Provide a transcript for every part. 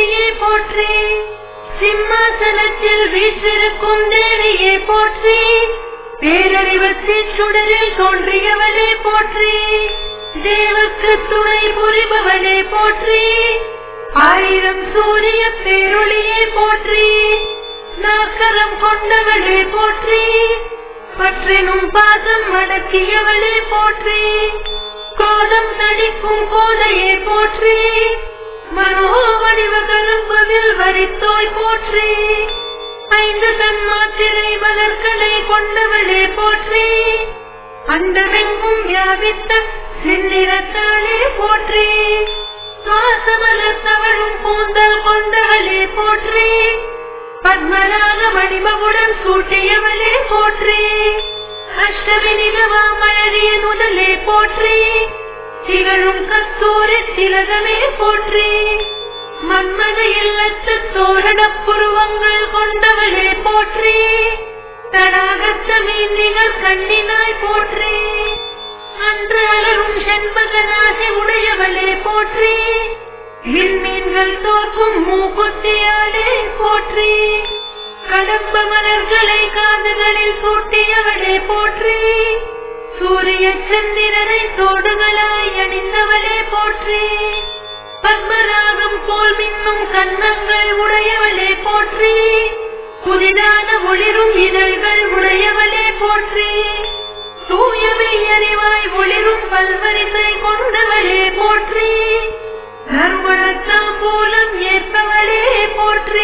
தேவியே போற்றி சிம்மாசனத்தில் வீற்றிருக்கும் தேவியே போற்றி பேரறிவத்தின் சுடரில் தோன்றியவளே போற்றி தேவக்கு துணை புரிபவளே போற்றி ஆயிரம் சூரிய பேரொளியே போற்றி நாக்கரம் கொண்டவளே போற்றி பற்றினும் பாதம் அடக்கியவளே போற்றி கோலம் தடிக்கும் கோதையே போற்றி மனோவடிவ கரும்புவில் வரித்தோய் போற்றி ஐந்து தன்மாத்திரை மலர்களை கொண்டவளே போற்றி அண்டமெங்கும் வியாபித்த சின்னிறத்தாளே போற்றி சுவாசமலர் தவழும் கூந்தல் கொண்டவளே போற்றி பத்மராக மணிமகுடன் சூட்டியவளே போற்றி அஷ்டமி நிலவாமழகிய முதலே போற்றி திகழும் கஸ்தூரி திலகமே போற்றி மன்மத இல்லத்து தோரண புருவங்கள் கொண்டவளே போற்றி தடாகத்த மீன்கள் கண்ணினாய் போற்றி அன்று அலரும் செண்பகநாசி உடையவளே போற்றி விண்மீன்கள் தோற்கும் மூக்குத்தியாலே போற்றி கடம்ப மலர்களை காதுகளில் சூட்டியவளே போற்றி சூரிய சந்திரனை தோடுகளாய் அணிந்தவளே போற்றி பத்மராகம் போல் மின்னும் கன்னங்கள் உடையவளே போற்றி புதிதான ஒளிரும் இதழ்கள் உடையவளே போற்றி தூயமை அறிவாய் ஒளிரும் பல்வரிசை கொண்டவளே போற்றி நறுமணத்தாம் மூலம் ஏற்பவளே போற்றி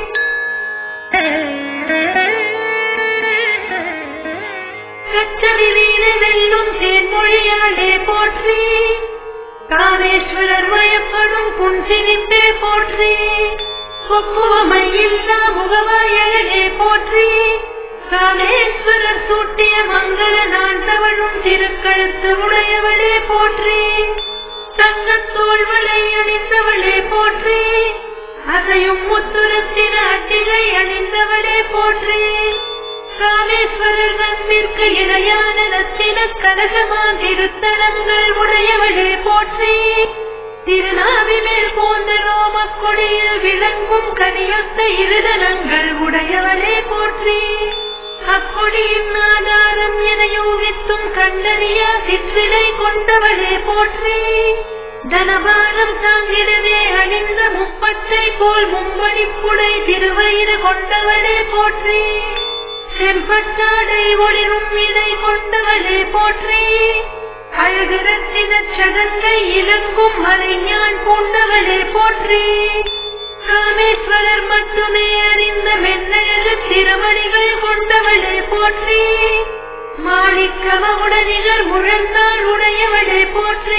கச்சவி வீண வெல்லும் தேன்மொழியாளே போற்றி காமேஸ்வரர் மயப்படும் புன்சிரிப்பே போற்றி பக்குவமையில்லா முகவாயழகே போற்றி காமேஸ்வரர் சூட்டிய மங்கள நாண்டவளும் திருக்கழுத்து உடையவளே போற்றி தங்கத்தோள்வளை அணிந்தவளே போற்றி அதையும் முத்துரத்தின அட்டிகை அணிந்தவளே போற்றி காமேஸ்வரர் நன்மிற்கு இணையான ரத்தின கனகமா திருத்தலங்கள் உடையவளே போற்றி திருநாவிமேல் போந்த ரோமக் கொடியில் விளங்கும் கனியொத்த இருதனங்கள் உடையவளே போற்றி அக்கொடியின் ஆதாரம் என யூகித்தும் கண்டறியா சிற்றிடை கொண்டவளே போற்றி தனபாரம் தாங்கிடவே அணிந்த முப்பட்டை போல் மும்மணிப்புடை திருவயிறு கொண்டவளே போற்றி செம்பட்டாடை ஒளிரும் இடை கொண்டவளே போற்றி அழகு ரத்தின சதங்கை இலங்கும் மலைஞான் பூண்டவளே போற்றி ராமேஸ்வரர் மட்டுமே அறிந்த மென்னழகு திருமணிகள் கொண்டவளே போற்றி மாணிக்கமவுடனிகள் முழந்தாள் உடையவளே போற்றி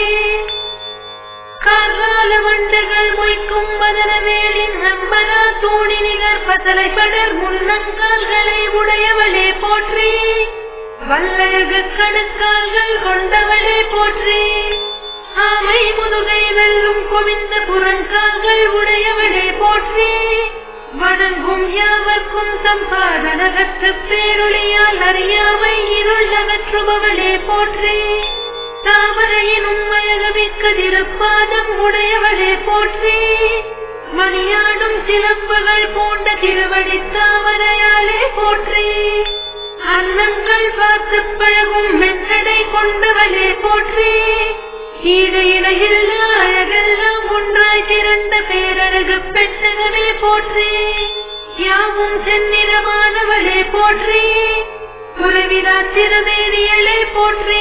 கார்கால வண்டுகள் மொய்க்கும் மதனவேலின் நம்பரா தூணி நிகர் பசலை படர் முன்னங்கால்களை உடையவளே போற்றி வல்லழகு கணுக்கால்கள் கொண்டவளே போற்றி ஆமை முதுகை வெல்லும் குவிந்த புறங்கால்கள் உடையவளே போற்றி வணங்கும் யாவர்க்கும் சம்பாதனகற்று பேரொழியால் அறியாமை இருள் அகற்றுபவளே போற்றி தாமரையினும் அழகமிக்க திருப்பாதம் உடையவளே போற்றி மணியாடும் சிலம்புகள் போன்ற திருவடி தாமரையாலே போற்றி அன்னங்கள் பார்த்து பழகும் மென்னடை கொண்டவளே போற்றி ஈடு இணையில்லா அழகெல்லாம் ஒன்றாய் திரண்ட பேரழகு பெண்ணகமே போற்றி யாவும் செந்நிறமானவளே போற்றி குருவிரா திருமேனியலே போற்றி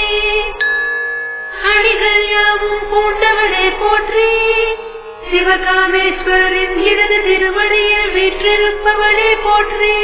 அணிகள் யாவும் பூண்டவளே போற்றி சிவகாமேஸ்வரின் இடது திருவடியில் வீற்றிருப்பவளே போற்றி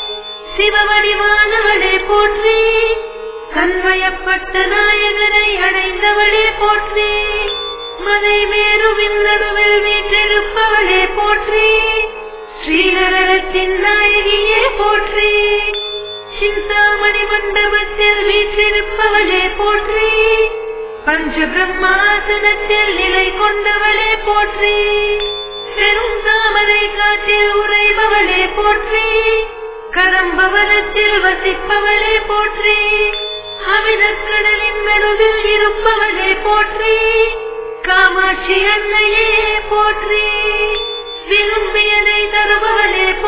சிவவடிவானவளே போற்றி கண்மயப்பட்ட நாயகனை அடைந்தவளே போற்றி மதை மேருவின் நடுவில் வீற்றிருப்பவளே போற்றி ஸ்ரீநகரத்தின் நாயகியே போற்றி சிந்தாமணி மண்டபத்தில் வீற்றிருப்பவளே போற்றி பஞ்ச பிரம்மாசனத்தில் நிலை கொண்டவளே போற்றி பெரும் தாமரை காட்டில் உறைபவளே போற்றி கரம்பவனத்தில் வசிப்பவளே போற்றி அமிர்தக்கடலின் நடுவில் இருப்பவளே போற்றி காமாட்சி அன்னையே போற்றி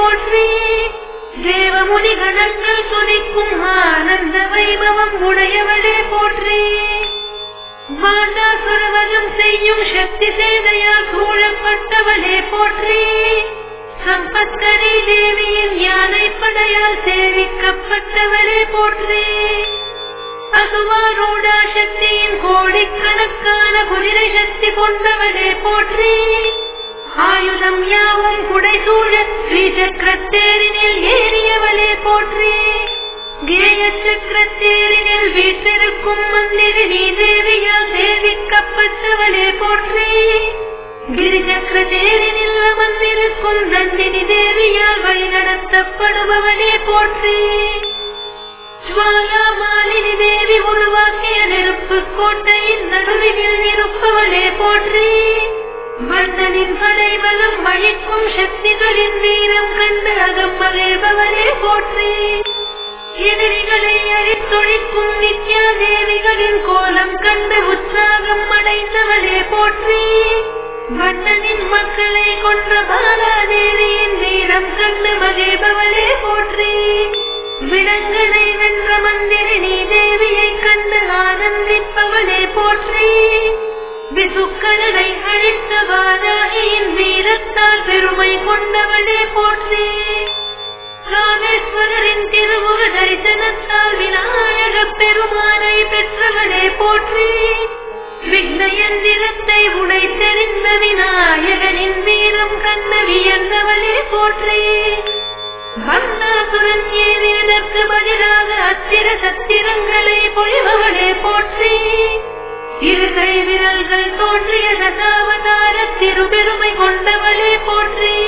போற்றி தேவமுனி கணங்கள் துதிக்கும் ஆனந்த வைபவம் உடையவளே போற்றி மாண்டாசுரவதம் செய்யும் சக்தி சேதையால் சூழப்பட்டவளே போற்றி சம்பத்தரி தேவியின் யானை படையால் சேவிக்கப்பட்டவளே போற்றி அசுவாரூடா சக்தியின் கோடிக்கணக்கான குதிரை சக்தி கொண்டவளே போற்றி ஆயுதம் யாவும் குடைசூழ ஸ்ரீசக்கரத்தேரினில் ஏறியவளே போற்றி கேய சக்கரத்தேரினில் வீட்டிருக்கும் மந்திரி நீ தேவியால் சேவிக்கப்பட்டவளே போற்றி கிரிசக்கர தேரினில் அமர்ந்திருக்கும் நந்தினி தேவியால் வழிநடத்தப்படுபவனே போற்றி ஜுவாலா மாலினி தேவி உருவாக்கிய நெருப்பு கோட்டையின் நடுவில் இருப்பவளே போற்றி மன்னனின் படைபலம் அழிக்கும் சக்திகளின் வீரம் கண்டு அகம் மகிழ்பவரே போற்றி எதிரிகளை அழித்தொழிக்கும் நித்யா தேவிகளின் கோலம் கண்டு உற்சாகம் அடைந்தவளே போற்றி மன்னனின் மக்களை கொன்ற பாலாதேவியின் வீரம் கண்டு மகிழ்பவளே போற்றி விலங்கனை வென்ற மந்திரினி தேவியை கண்டு ஆனந்திப்பவளே போற்றி விசுக்கடலை அழித்த வாராகியின் வீரத்தால் பெருமை கொண்டவளே போற்றி ராமேஸ்வரரின் திருமுக தரிசனத்தால் விநாயக பெருமானை பெற்றவளே போற்றி விக்னயந்திரத்தை உடை தெரிந்த விநாயகனின் வீரம் கண்ட வியந்தவளே போற்றி பந்தாசுரன் ஏறியதற்கு பதிலாக அத்திர சத்திரங்களை பொழிபவளே போற்றி இருகை விரல்கள் தோன்றிய தசாவதார திருபெருமை கொண்டவளே போற்றி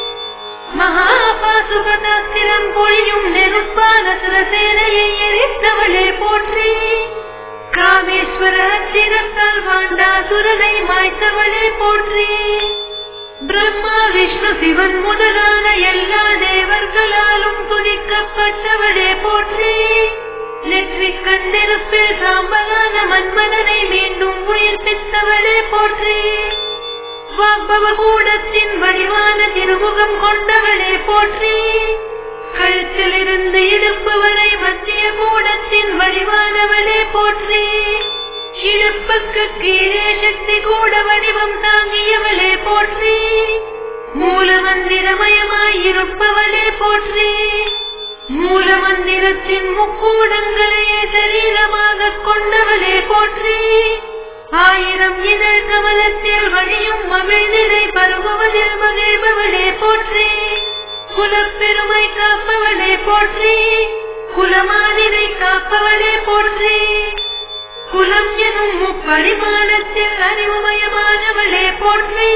மகாபாசுபதாஸ்திரம் பொழியும் நெருப்பான சிவசேனையை எரித்தவளே போற்றி காமேஸ்வர அத்திரத்தால் வாண்டாசுரனை மாய்த்தவளே போற்றி பிரம்மா விஷ்ணு சிவன் முதலான எல்லா தேவர்களாலும் துதிக்கப்பட்டவளே போற்றி நெற்றிக் கண்ணெருப்பில் சாம்பலான மன்மதனை மீண்டும் உயிர்ப்பித்தவளே போற்றி வாப்பவ கூடத்தின் வடிவான திருமுகம் கொண்டவளே போற்றி கழுத்திலிருந்து இடுப்பு வரை மத்திய கூடத்தின் வடிவானவளே போற்றி இடுப்புக்கு கீழே சக்தி கூட வடிவம் தாங்கியவளே போற்றி மூல மந்திரமயமாய் இருப்பவளே போற்றி மூல மந்திரத்தின் முக்கூடங்களையே சரீரமாக கொண்டவளே போற்றி ஆயிரம் இதழ் கமலத்தில் வழியும் மகிழ்நிலை பருகுவதில் மகிழ்பவளே போற்றி குலப்பெருமை காப்பவளே போற்றி குலமாதிரை காப்பவளே போற்றி குலம் எனும் முப்பரிமாணத்தில் அறிவுமயமானவளே போற்றி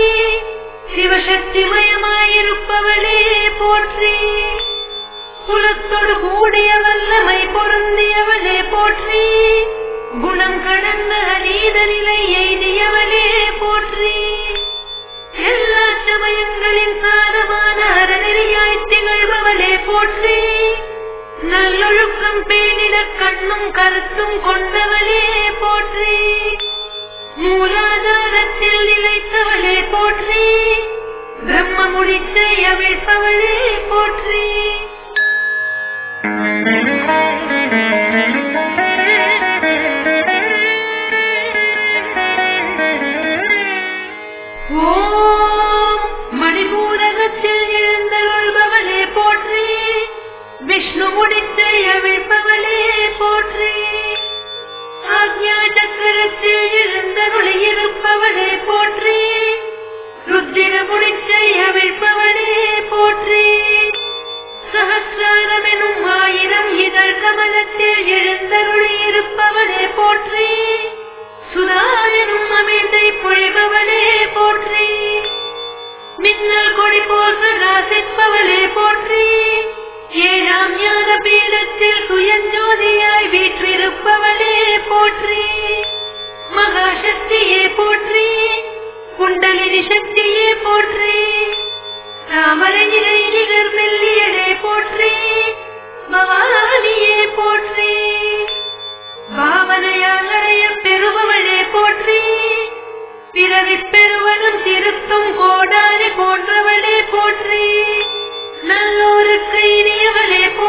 சிவசக்திமயமாயிருப்பவளே போற்றி குலத்தோடு கூடிய வல்லமை பொருந்தியவளே போற்றி குணம் கடந்த அதீத நிலை எய்தியவளே போற்றி எல்லா சமயங்களின் சாரமான அறநெறியாய் திகழ்பவளே போற்றி நல்லொழுக்கம் பேணிட கண்ணும் கருத்தும் கொண்டவளே போற்றி மூலாதாரத்தில் நிலைத்தவளே போற்றி பிரம்ம முடித்தை அவிழ்ப்பவளே போற்றி ஓம் மணிபூரகத்தில் எழுந்தருள்பவளே போற்றி விஷ்ணு முடித்தை அவிழ்ப்பவளே போற்றி ஆக்ஞா சக்கரத்தில் எழுந்தருளி இருப்பவளே போற்றி ருத்திர முடிச்சை அவிழ்ப்பவளே போற்றி சகசிராரம் எனும் ஆயிரம் இதழ் கமலத்தில் எழுந்தருளி இருப்பவளே போற்றி சுதாரனும் அமைந்தை பொழிபவளே போற்றி மின்னல் கொடி போல் பிரகாசிப்பவளே போற்றி ஏழாம் ஞான பீடத்தில் சுயஞ்சோதியாய் வீற்றிருப்பவளே போற்றி மகாசக்தியே போற்றி குண்டலினி சக்தியே போற்றி தாமரை நிலை நிகர் மெல்லியடே போற்றி பவானியே போற்றி பாவனையால் அடைய பெறுபவளே போற்றி பிறவி பெறுவதும் திருத்தும் கோடாரி போன்றவளே போற்றி நல்ல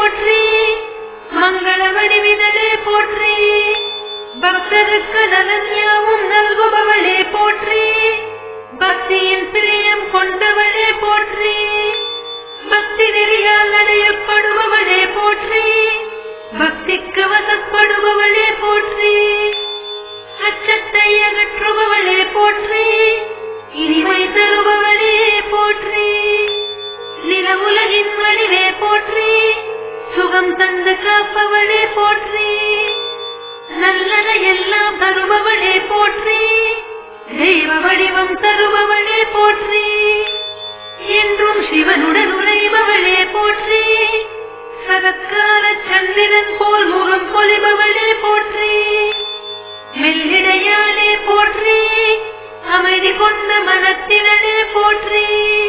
போற்றி மங்கள வடிவினலே போற்றி பக்தருக்கு நலன் யாவும் நல்குபவளே போற்றி பக்தியின் பிரியம் கொண்டவளே போற்றி பக்தி நெறியால் அடையப்படுபவளே போற்றி பக்திக்கு வசப்படுபவளே போற்றி அச்சத்தை அகற்றுபவளே போற்றி இனிமை தருபவளே போற்றி நில உலகின் வடிவே போற்றி சுகம் தந்து காப்பவளே போற்றி நல்லதை எல்லாம் தருபவளே போற்றி தெய்வ வடிவம் தருபவளே போற்றி என்றும் சிவனுடன் உறைபவளே போற்றி சகத்கால சந்திரன் போல் முகம் பொலிபவளே போற்றி மெல்லிடையாலே போற்றி அமைதி கொண்ட மனத்தினே போற்றி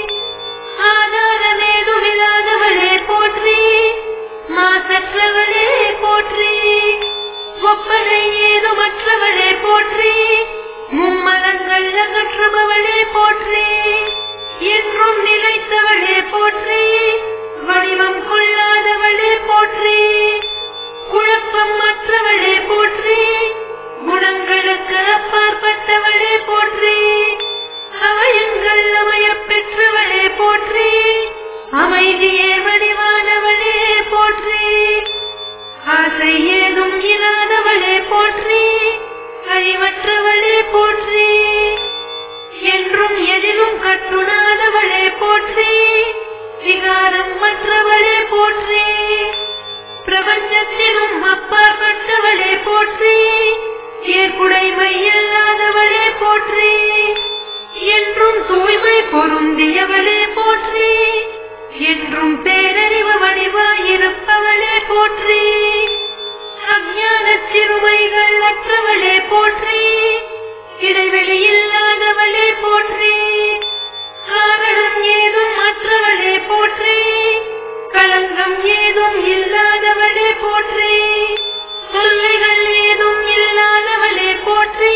ஆதாரமேதுமில்லாதவளே போற்றி மாசற்றவளே போற்றி ஒப்பனை ஏதுமற்றவளே போற்றி மும்மலங்கள் அகற்றுபவளே போற்றி என்றும் நிலைத்தவளே போற்றி வடிவம் கொள்ளாதவளே போற்றி குழப்பம் மற்றவளே போற்றி குணங்களுக்கு அப்பாற்பட்டவளே போற்றி அவயங்கள் அமையப் பெற்றவளே போற்றி அமைதியே வடிவானவளே போற்றி ஆசை ஏதும் இல்லாதவளே போற்றி அழிவற்றவளே போற்றி என்றும் எதிலும் கட்டுணாதவளே போற்றி விகாரம் மற்றவளே போற்றி பிரபஞ்சத்திலும் அப்பாற்பட்டவளே போற்றி ஏற்புடைமை இல்லாதவளே போற்றி என்றும் தூய்மை பொருந்தியவளே போற்றி என்றும் பேரறிவு வடிவாயிருப்பவளே போற்றி அஞ்ஞான சிறுமைகள் அற்றவளே போற்றி இடைவெளி இல்லாதவளே போற்றி காரணம் ஏதும் மற்றவளே போற்றி களங்கம் ஏதும் இல்லாதவளே போற்றி தொல்லைகள் ஏதும் இல்லாதவளே போற்றி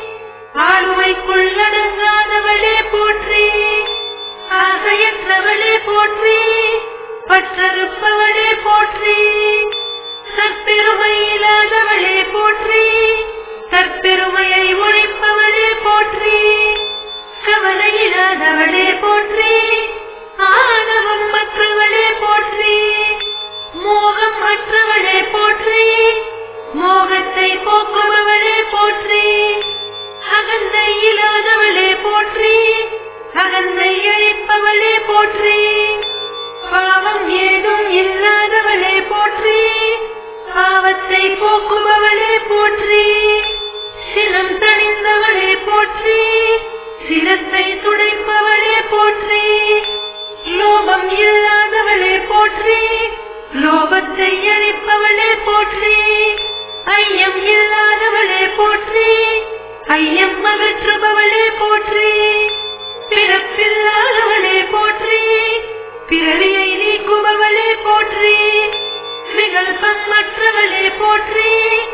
ஆளுமைக்குள்ளடங்காதவளே போற்றி ஆசையற்றவளே போற்றி பற்றறுப்பவளே போற்றி தற்பெருமை இல்லாதவளே போற்றி தற்பெருமையை ஒழிப்பவளே போற்றி கவலை இல்லாதவளே போற்றி ஆணவம் மற்றவளே போற்றி மோகம் மற்றவளே போற்றி மோகத்தை போக்குபவளே போற்றி அகந்தை இல்லாதவளே போற்றி அகந்தை அழிப்பவளே போற்றி பாவம் ஏதும் இல்லாதவளே போற்றி பாவத்தை போக்குபவளே போற்றி சினம் தணிந்தவளே போற்றி சிரத்தை துடைப்பவளே போற்றி லோபம் இல்லாதவளே போற்றி லோபத்தை அழிப்பவளே போற்றி ஐயம் இல்லாதவளே போற்றி ஐயம் அகற்றுபவளே போற்றி பிறப்பில்லாதவளே போற்றி பிறவியை நீக்குபவளே போற்றி விகல்பம் மற்றவளே போற்றி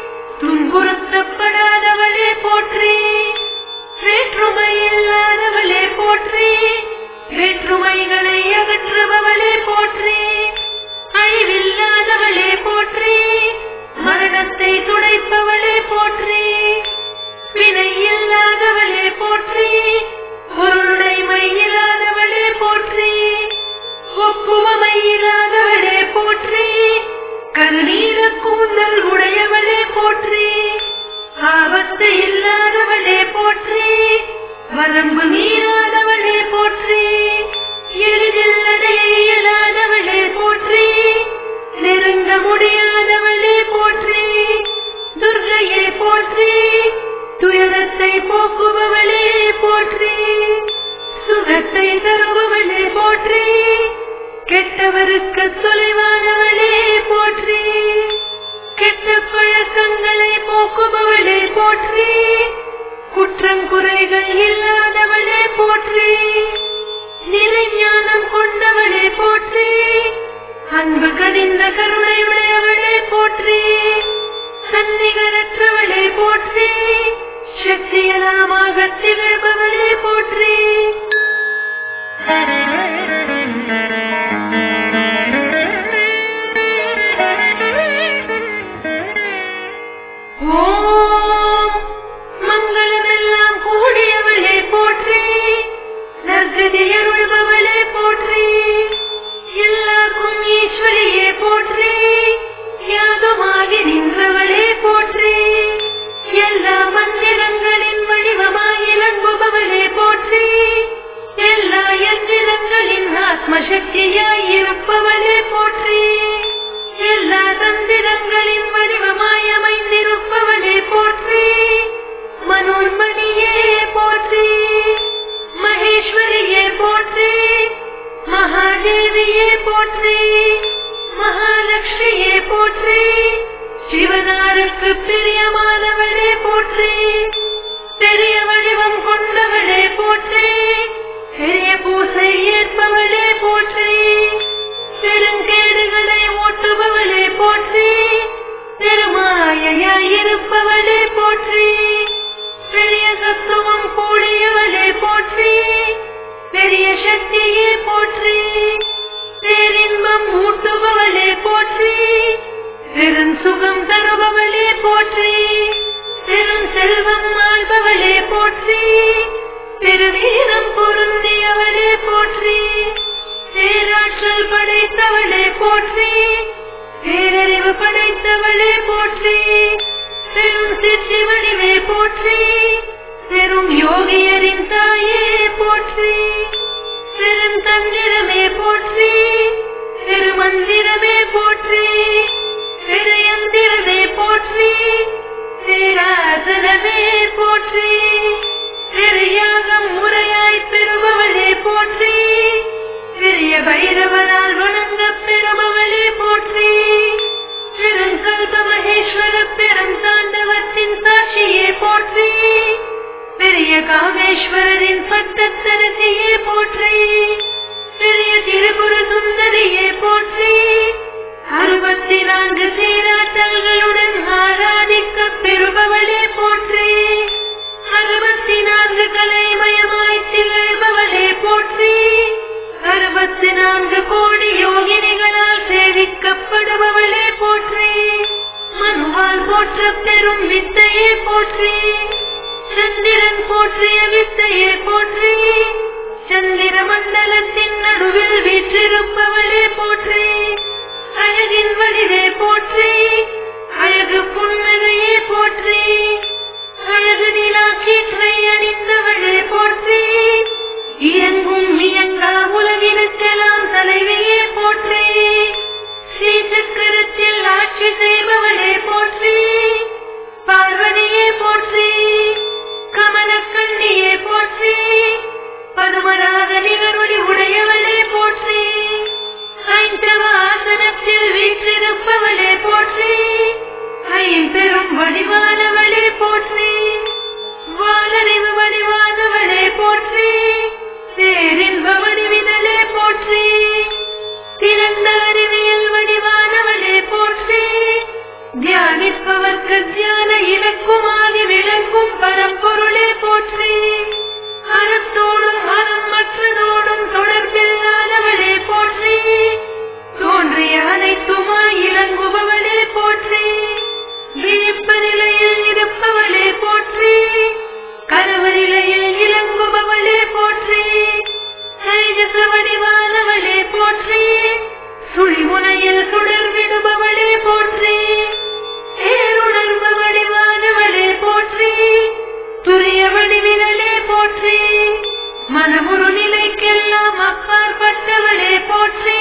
துன்புறுத்தப்படாதவளே போற்றி வேற்றுமை இல்லாதவளே போற்றி வேற்றுமைகளை அகற்றுபவளே போற்றி அழிவில்லாதவளே போற்றி மரணத்தை துடைப்பவளே போற்றி வினை இல்லாதவளே போற்றி பொருளுடைமை இல்லாதவளே போற்றி ஒப்புவமை இல்லாதவளே போற்றி கருநீர கூந்தல் உடையவளே போற்றி ஆபத்து இல்லாதவளே போற்றி வரம்பு மீறாதவளே போற்றி எளிதில் அடைய இயலாதவளே போற்றி நெருங்க முடியாதவளே போற்றி துர்கையே போற்றி துயரத்தை போக்குபவளே போற்றி சுகத்தை தருபவளே போற்றி கெட்டவருக்கு தொலைவானவளே போற்றி கெட்ட பழக்கங்களை போக்குபவளே போற்றி குற்றம் குறைகள் இல்லாதவளே போற்றி நிலைஞானம் கொண்டவளே போற்றி அன்பு கனிந்த கருணையுடையவளே போற்றி சன்னிகரற்றவளே போற்றி சக்தியலாமாக திகழ்பவளே போற்றி போற்றி சிவனாருக்கு பிரியமானவளே போற்றி பெரிய வடிவம் கொண்டவளே போற்றி பெரிய பூசை ஏற்பவளே போற்றி பெருங்கேடுகளை ஓட்டுபவளே போற்றி பெருமாயாய் இருப்பவளே போற்றி பெரிய தத்துவம் கூடியவளே போற்றி பெரிய சக்தியே போற்றி பேரின்பம் ஊட்டுபவளே போற்றி பெரும் சுகம் தருபவளே போற்றி பெரும் செல்வம் ஆள்பவளே போற்றி பெருவீரம் பொருந்தியவளே போற்றி பேராற்றல் படைத்தவளே போற்றி பேரறிவு படைத்தவளே போற்றி பெரும் சிற்றி வடிவே போற்றி பெரும் யோகியரின் தாயே போற்றி பெரும் தந்திரமே போற்றி பெருமந்திரமே போற்றி பெரியந்திரமே போற்றி பேராசனமே போற்றி பெரியாகம் முறையாய் பெறுபவளே போற்றி பெரிய பைரவனால் வணங்கப் பெறுபவளே போற்றி பெருங்கல்ப மகேஸ்வர பெரும் தாண்டவத்தின் சாட்சியே போற்றி பெரிய காமேஸ்வரரின் பட்டத்தரசியே போற்றி பெரிய திருபுர சுந்தரியே போற்றி அறுபத்தி நான்கு சீராட்டல்களுடன் ஆராதிக்கப் பெறுபவளே போற்றி அறுபத்தி நான்கு கலைமயமாய் திகழ்பவளே போற்றி அறுபத்தி நான்கு கோடி யோகினிகளால் சேவிக்கப்படுபவளே போற்றி மனுவால் போற்ற பெரும் வித்தையே போற்றி சந்திரன் போற்றிய வித்தையே போற்றி சந்திர மண்டலத்தின் நடுவில் வீற்றிருப்பவளே போற்றி அழகின் வடிவே போற்றி அழகு புன்னகையே போற்றி அழகு நிலா கீற்றை அணிந்தவளே போற்றி இயங்கும் இயங்கா உலகினுக்கெல்லாம் தலைவியே போற்றி ஸ்ரீ சக்கரத்தில் ஆட்சி செய்பவளே போற்றி பார்வதியே போற்றி கமலக்கண்ணியே போற்றி பதுமராக நிகரொளி உடையவளே போற்றி ஐந்தவ ஆசனத்தில் வீற்றிருப்பவளே போற்றி ஐம்பெரும் வடிவானவளே போற்றி வாலறிவு வடிவானவளே போற்றி பேரின்ப வடிவினலே போற்றி திறந்த அறிவியல் வடிவானவளே போற்றி தியானிப்பவர்க்கு தியான இலக்குமாதி விளக்கும் பரம்பொருளே போற்றி அறத்தோடும் அறம் மற்றதோடும் தொடர்பில்லாதவளே போற்றி தோன்றிய அனைத்துமாய் இளங்குபவளே போற்றி விழிப்ப நிலையில் இருப்பவளே போற்றி கருவ நிலையில் இளங்குபவளே போற்றி தைஜச வடிவானவளே போற்றி சுழிமுனையில் சுடர் விடுபவளே போற்றி ஏருணர்வு வடிவானவளே போற்றி துரிய வடிவினலே போற்றி மனமுரு நிலைக்கெல்லாம் அப்பாற்பட்டவளே போற்றி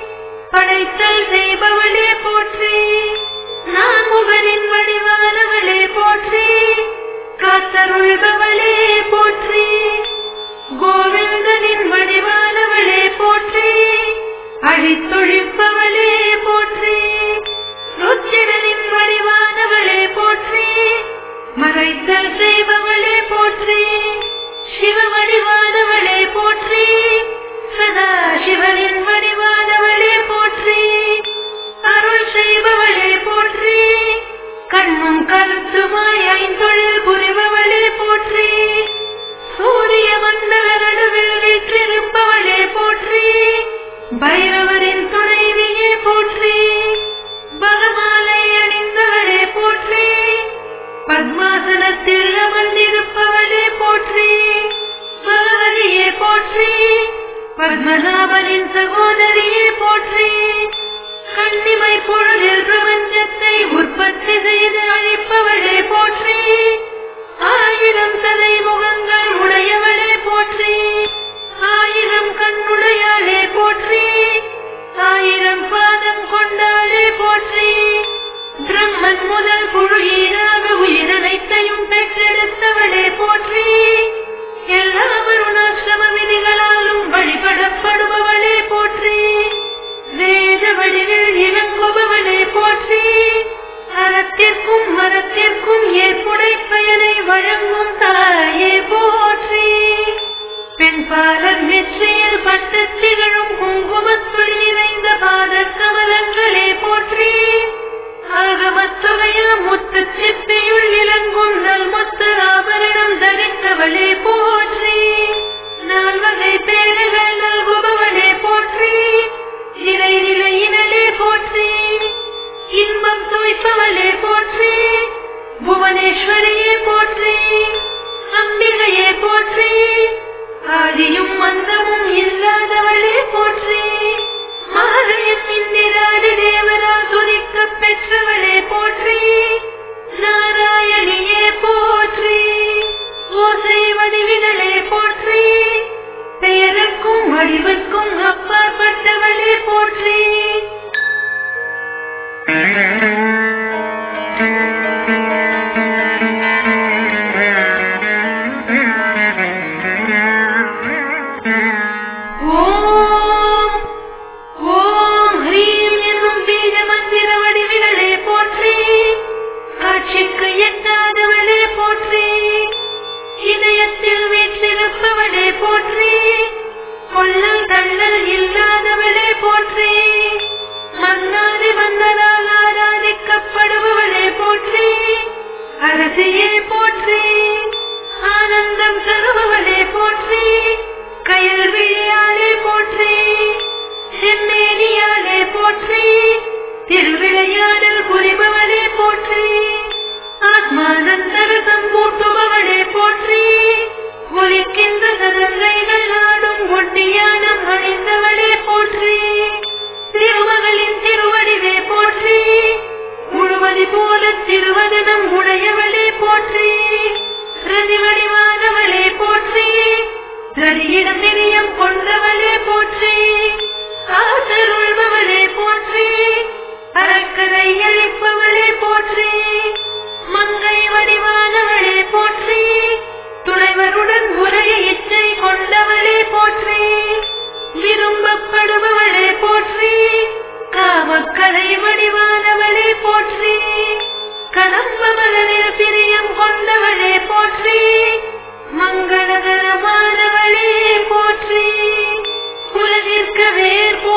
படைத்தல் செய்பவளே போற்றி நான் முகனின் வடிவானவளே போற்றி காத்தருள்பவளே போற்றி கோவிந்தனின் வடிவானவளே போற்றி அழித்தொழிப்பவளே போற்றி ருச்சிரனின் வடிவானவளே போற்றி மறைத்தல் செய்பவளே போற்றி சிவ வடிவானவளே போற்றி சதா சிவனின் வடிவானவளே போற்றி அருள் செய்பவளே போற்றி கண்ணும் கருத்துமாய் ஐந்தொழில் புரிபவளே போற்றி சூரிய மண்டல நடுவில் வீற்றிருப்பவளே போற்றி பைரவரின் துணைவியே போற்றி பகமாலை அணிந்தவளே போற்றி பத்மாசனத்தில் அமர்ந்திருப்பவளே போற்றி பகவதியே போற்றி பத்மநாபனின் சகோதரியே போற்றி கண்ணிமை பொழுதில் பிரபஞ்சத்தை உற்பத்தி செய்து அழிப்பவளே போற்றி ஆயிரம் தலை முகங்கள் உடையவளே போற்றி ஆயிரம் கண்ணுடையாளே போற்றி ஆயிரம் பாதம் கொண்டாளே போற்றி பிரம்மன் முதல் புழுகீராக உயிரனைத்தையும் பெற்றெடுத்தவளே போற்றி எல்லா வருணாசிரம விதிகளாலும் வழிபடப்படுபவளே போற்றி வேத வடிவில் இளங்குபவளே போற்றி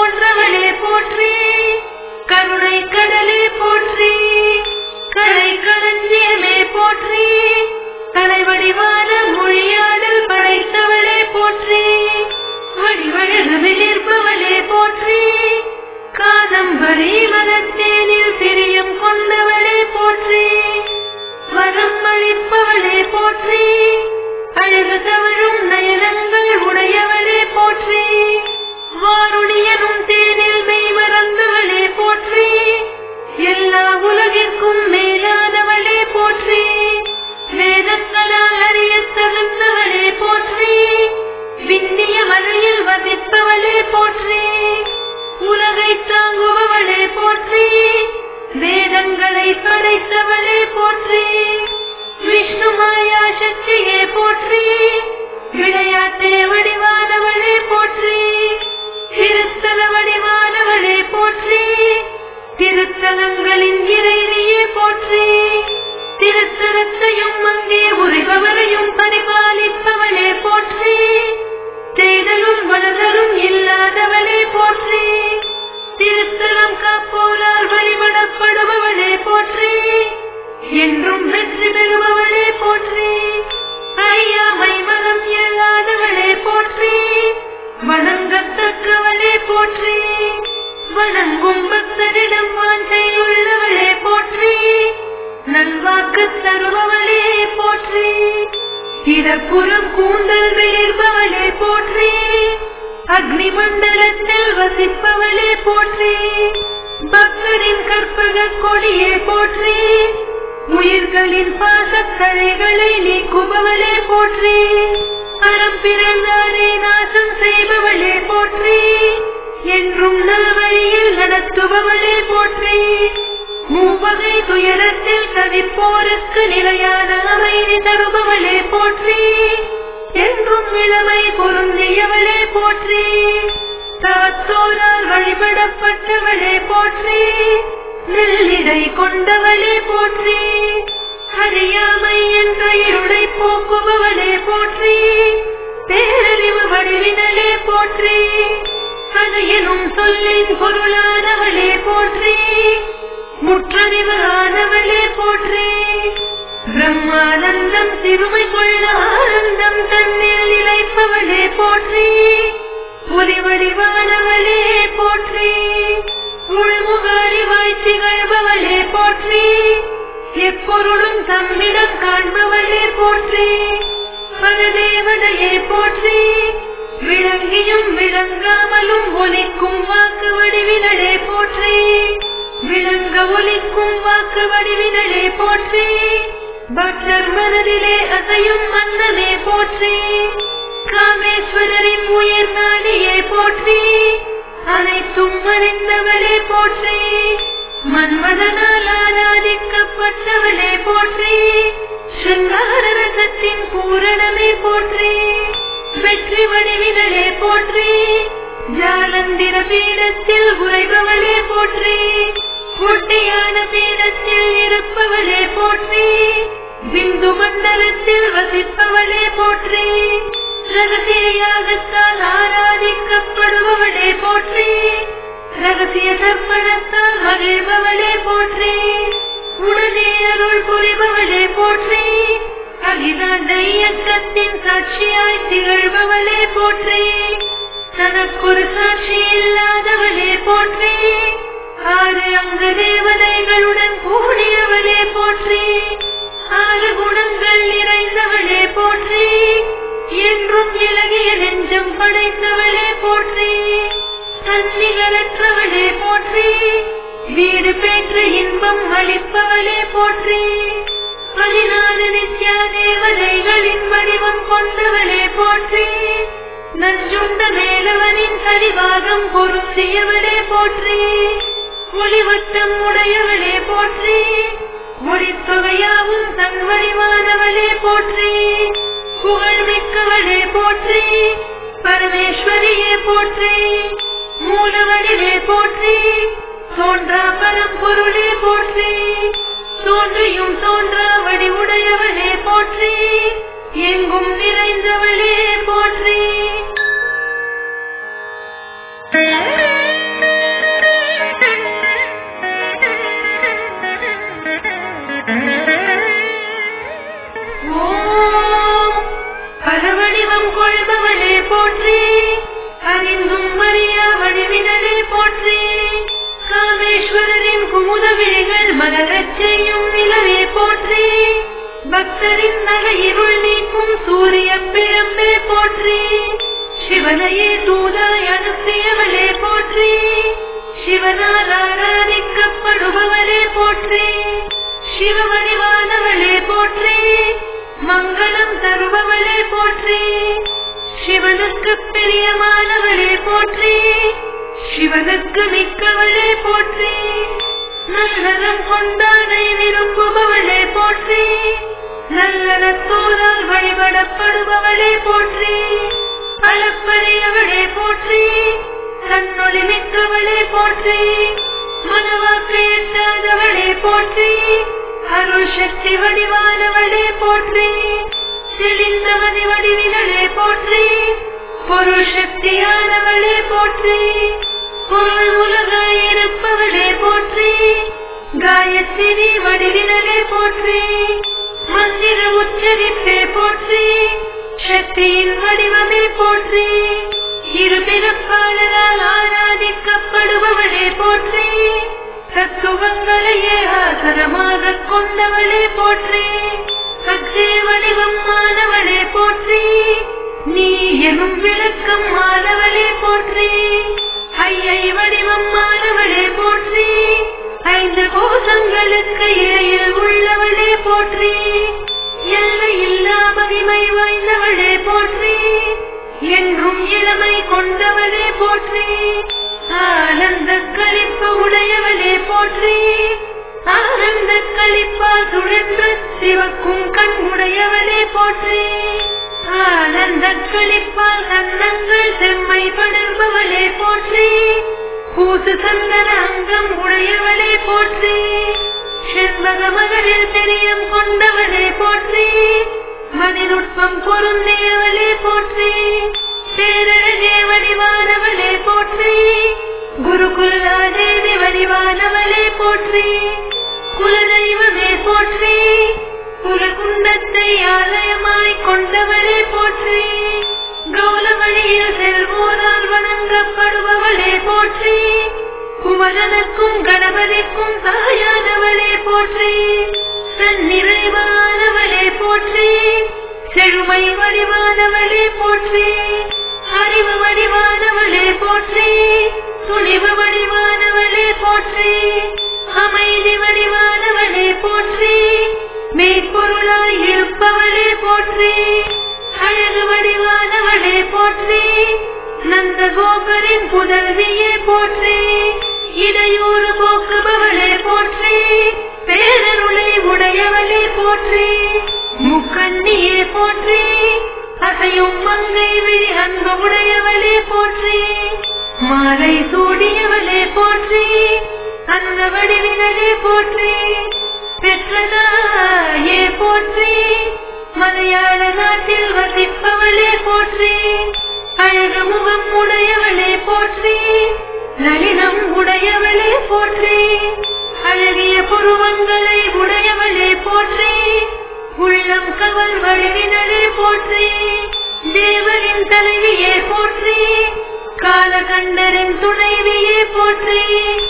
போன்றவளே போற்றி கருணை கடலே போற்றி கலை களஞ்சியமே போற்றி தலைவடிவான மொழியாடல் படைத்தவளே போற்றி வடிவழகவிலிருப்பவளே போற்றி காதம்பரி மனத்தேனில் பிரியம் கொண்டவளே போற்றி வரம் அளிப்பவளே போற்றி அழகு தவழும் நயனங்கள் உடையவளே போற்றி வாருணியனும் தேனில் மெய் மறந்தவளே போற்றி எல்லா உலகிற்கும் மேலானவளே போற்றி வேதங்களால் அறிய தகுந்தவளே போற்றி விண்ணிய மலையில் வசிப்பவளே போற்றி உலகை தாங்குபவளே போற்றி வேதங்களை படைத்தவளே போற்றி விஷ்ணு மாயா சக்தியே போற்றி விளையாட்டே வடிவானவளே போற்றி திருத்தல வடிவானவளே போற்றி திருத்தலங்களின் இறைவியே போற்றி திருத்தலத்தையும் அங்கே உரைபவரையும் பரிபாலிப்பவளே போற்றி தேடலும் வளரலும் இல்லாதவளே போற்றி திருத்தலம் காப்போரால் வழிபடப்படுபவளே போற்றி என்றும் வெற்றி பெறுபவளே போற்றி அறியாமை மனம் இயலாதவளே போற்றி வணங்கத்தக்கவளே போற்றி வணங்கும் பக்தரிடம் வாஞ்சையுள்ளவளே போற்றி நல்வாக்கு தருபவளே போற்றி இடப்புறம் கூந்தல் வெளிர்பவளே போற்றி அக்னி மண்டலத்தில் வசிப்பவளே போற்றி பக்தரின் கற்பக கொடியே போற்றி உயிர்களின் பாசத்தழைகளை நீக்குபவளே போற்றி அறம் பிறந்தாரை நாசம் செய்பவளே போற்றி என்றும் நல்வழியில் நடத்துபவளே போற்றி மூவகை துயரத்தில் தவிப்போருக்கு நிலையான அமைதி தருபவளே போற்றி என்றும் இளமை பொருந்தியவளே போற்றி தவத்தோரால் வழிபடப்பட்டவளே போற்றி நெல்லிடை கொண்டவளே போற்றி அறியாமை என்ற இருளை போக்குபவளே போற்றி பேரறிவு வடிவினலே போற்றி அது எனும் சொல்லின் பொருளானவளே போற்றி முற்றறிவு ஆனவளே போற்றி பிரம்மானந்தம் சிறுமை கொள்ள ஆனந்தம் தன்னில் நிலைப்பவளே போற்றி புலிவடிவானவளே போற்றி உள்முக அறிவாய் திகழ்பவளே போற்றி எப்பொருளும் தம்மிடம் காண்பவளே போற்றி பரதேவதையே போற்றி விளங்கியும் விளங்காமலும் ஒலிக்கும் வாக்கு வடிவினளே போற்றி விளங்க ஒலிக்கும் வாக்கு வடிவினளே போற்றி பக்தர் மனதிலே அசையும் அன்னமே போற்றி காமேஸ்வரரின் உயிர் நாடியே போற்றி அனைத்தும் அறிந்தவளே போற்றி மன்மதனால் ஆராதிக்கப்பட்டவளே போற்றி சிங்கார ரசத்தின் பூரணமே போற்றி வெற்றி வடிவினளே போற்றி ஜாலந்திர பீடத்தில் உரைபவளே போற்றி குட்டியான பீடத்தில் இருப்பவளே போற்றி பிந்து மண்டலத்தில் வசிப்பவளே போற்றி ரகசியாகத்தால் ஆராதிக்கப்படுபவளே போற்றி ரகசிய தர்ப்பணத்தால் மகிழ்பவளே போற்றி உடனே அருள் புரிபவளே போற்றி அகிலாண்ட இயக்கத்தின் சாட்சியாய் திகழ்பவளே போற்றி தனக்கொரு சாட்சி இல்லாதவளே போற்றி ஆறு அங்க தேவதைகளுடன் கூடியவளே போற்றி ஆறு குணங்கள் நிறைந்தவளே போற்றி என்றும் இலகிய நெஞ்சம் படைத்தவளே போற்றி தன்னிகரற்றவளே போற்றி வீடு பெற்று இன்பம் அளிப்பவளே போற்றி பதினாறு நித்யா தேவதைகளின் வடிவம் கொண்டவளே போற்றி நஞ்சுண்ட மேலவனின் சரிவாகம் பொருந்தியவளே போற்றி ஒளிவட்டம் உடையவளே போற்றி ஒளித்தொகையாவும் தன் வடிவானவளே போற்றி புகழ்மிக்கவளே போற்றி பரமேஸ்வரியே போற்றி மூலவடிவே போற்றி தோன்றா பரம்பொருளே போற்றி தோன்றியும் தோன்றா வடிவுடையவளே போற்றி எங்கும் நிறைந்தவளே போற்றி பக்தரின் நகையிருள் நீக்கும் சூரிய பிழம்பே போற்றி சிவனையே தூதாய் அனுப்பியவளே போற்றி சிவனால் ஆராதிக்கப்படுபவளே போற்றி சிவவடிவானவளே போற்றி மங்களம் தருபவளே போற்றி சிவனுக்கு பிரியமானவளே போற்றி சிவனுக்கு மிக்கவளே போற்றி நல்லறம் கொண்டானை விரும்புபவளே போற்றி நல்லறத்தோரால் வழிபடப்படுபவளே போற்றி அளப்பரியவளே போற்றி தன்னொளி மிக்கவளே போற்றி மனவாக்கு எட்டாதவளே போற்றி அருள் சக்தி வடிவானவளே போற்றி தெளிந்தவதி வடிவினளே போற்றி பொருள் சக்தியானவளே போற்றி பொருள் உலகாயிருப்பவளே போற்றி காயத்ரி வடிவினலே போற்றி மந்திர உச்சரிப்பே போற்றி சக்தியின் வடிவமே போற்றி இரு பிறப்பாளரால் ஆராதிக்கப்படுபவளே போற்றி தத்துவங்களையே ஆசனமாக கொண்டவளே போற்றி சக்தி வடிவம் மாணவளே போற்றி நீ எனும் விளக்கம் மாணவளே போற்றி ஐயை வடிவம் மாணவளே போற்றி ஐந்து கோஷங்களுக்கு இடையில் உள்ளவளே போற்றி எல்லை இல்லா மகிமை வாய்ந்தவளே போற்றி என்றும் இளமை கொண்டவளே போற்றி ஆனந்த களிப்பு உடையவளே போற்றி ஆனந்த களிப்பால் சுழன்று சிவக்கும் கண் உடையவளே போற்றி ஆனந்த களிப்பால் கண்ணங்கள் செம்மை படர்பவளே போற்றி பூசு சந்தன அங்கம் உடையவளே போற்றி செண்பக மகளிர் தெரியம் கொண்டவளே போற்றி மதிநுட்பம் பொருந்தியவளே போற்றி பேரழகே வடிவானவளே போற்றி குருகுலா தேவி வடிவானவளே போற்றி குலதெய்வமே போற்றி குலகுண்டத்தை ஆலயமாய் கொண்டவளே போற்றி கௌலமணியில் செல்வோரால் வணங்கப்படுபவளே போற்றி குமரனுக்கும் கணபதிக்கும் தாயானவளே போற்றி தன்னிறைவானவளே போற்றி செழுமை வடிவானவளே போற்றி அறிவு வடிவானவளே போற்றி துணிவு வடிவானவளே போற்றி அமைதி வடிவானவளே போற்றி மெய்ப்பொருளாய் இருப்பவளே போற்றி அழகு வடிவானவளே போற்றி நந்த கோபரின் புதல்வியே போற்றி இடையூறு போக்குபவளே போற்றி பேரருளை உடையவளே போற்றி முக்கண்ணியே போற்றி அசையும் மங்கை விழி அன்பு உடையவளே போற்றி மாலை சூடியவளே போற்றி அந்த வடிவினலே போற்றி பெற்றதாயே போற்றி மலையாள நாட்டில் வசிப்பவளே போற்றி அழகு முகம் உடையவளே போற்றி நளினம் உடையவளே போற்றி அழகிய புருவங்களை உடையவளே போற்றி உள்ளம் கவல் வடிவினரே போற்றி தேவரின் தலைவியே போற்றி காலகண்டரின் துணைவியே போற்றி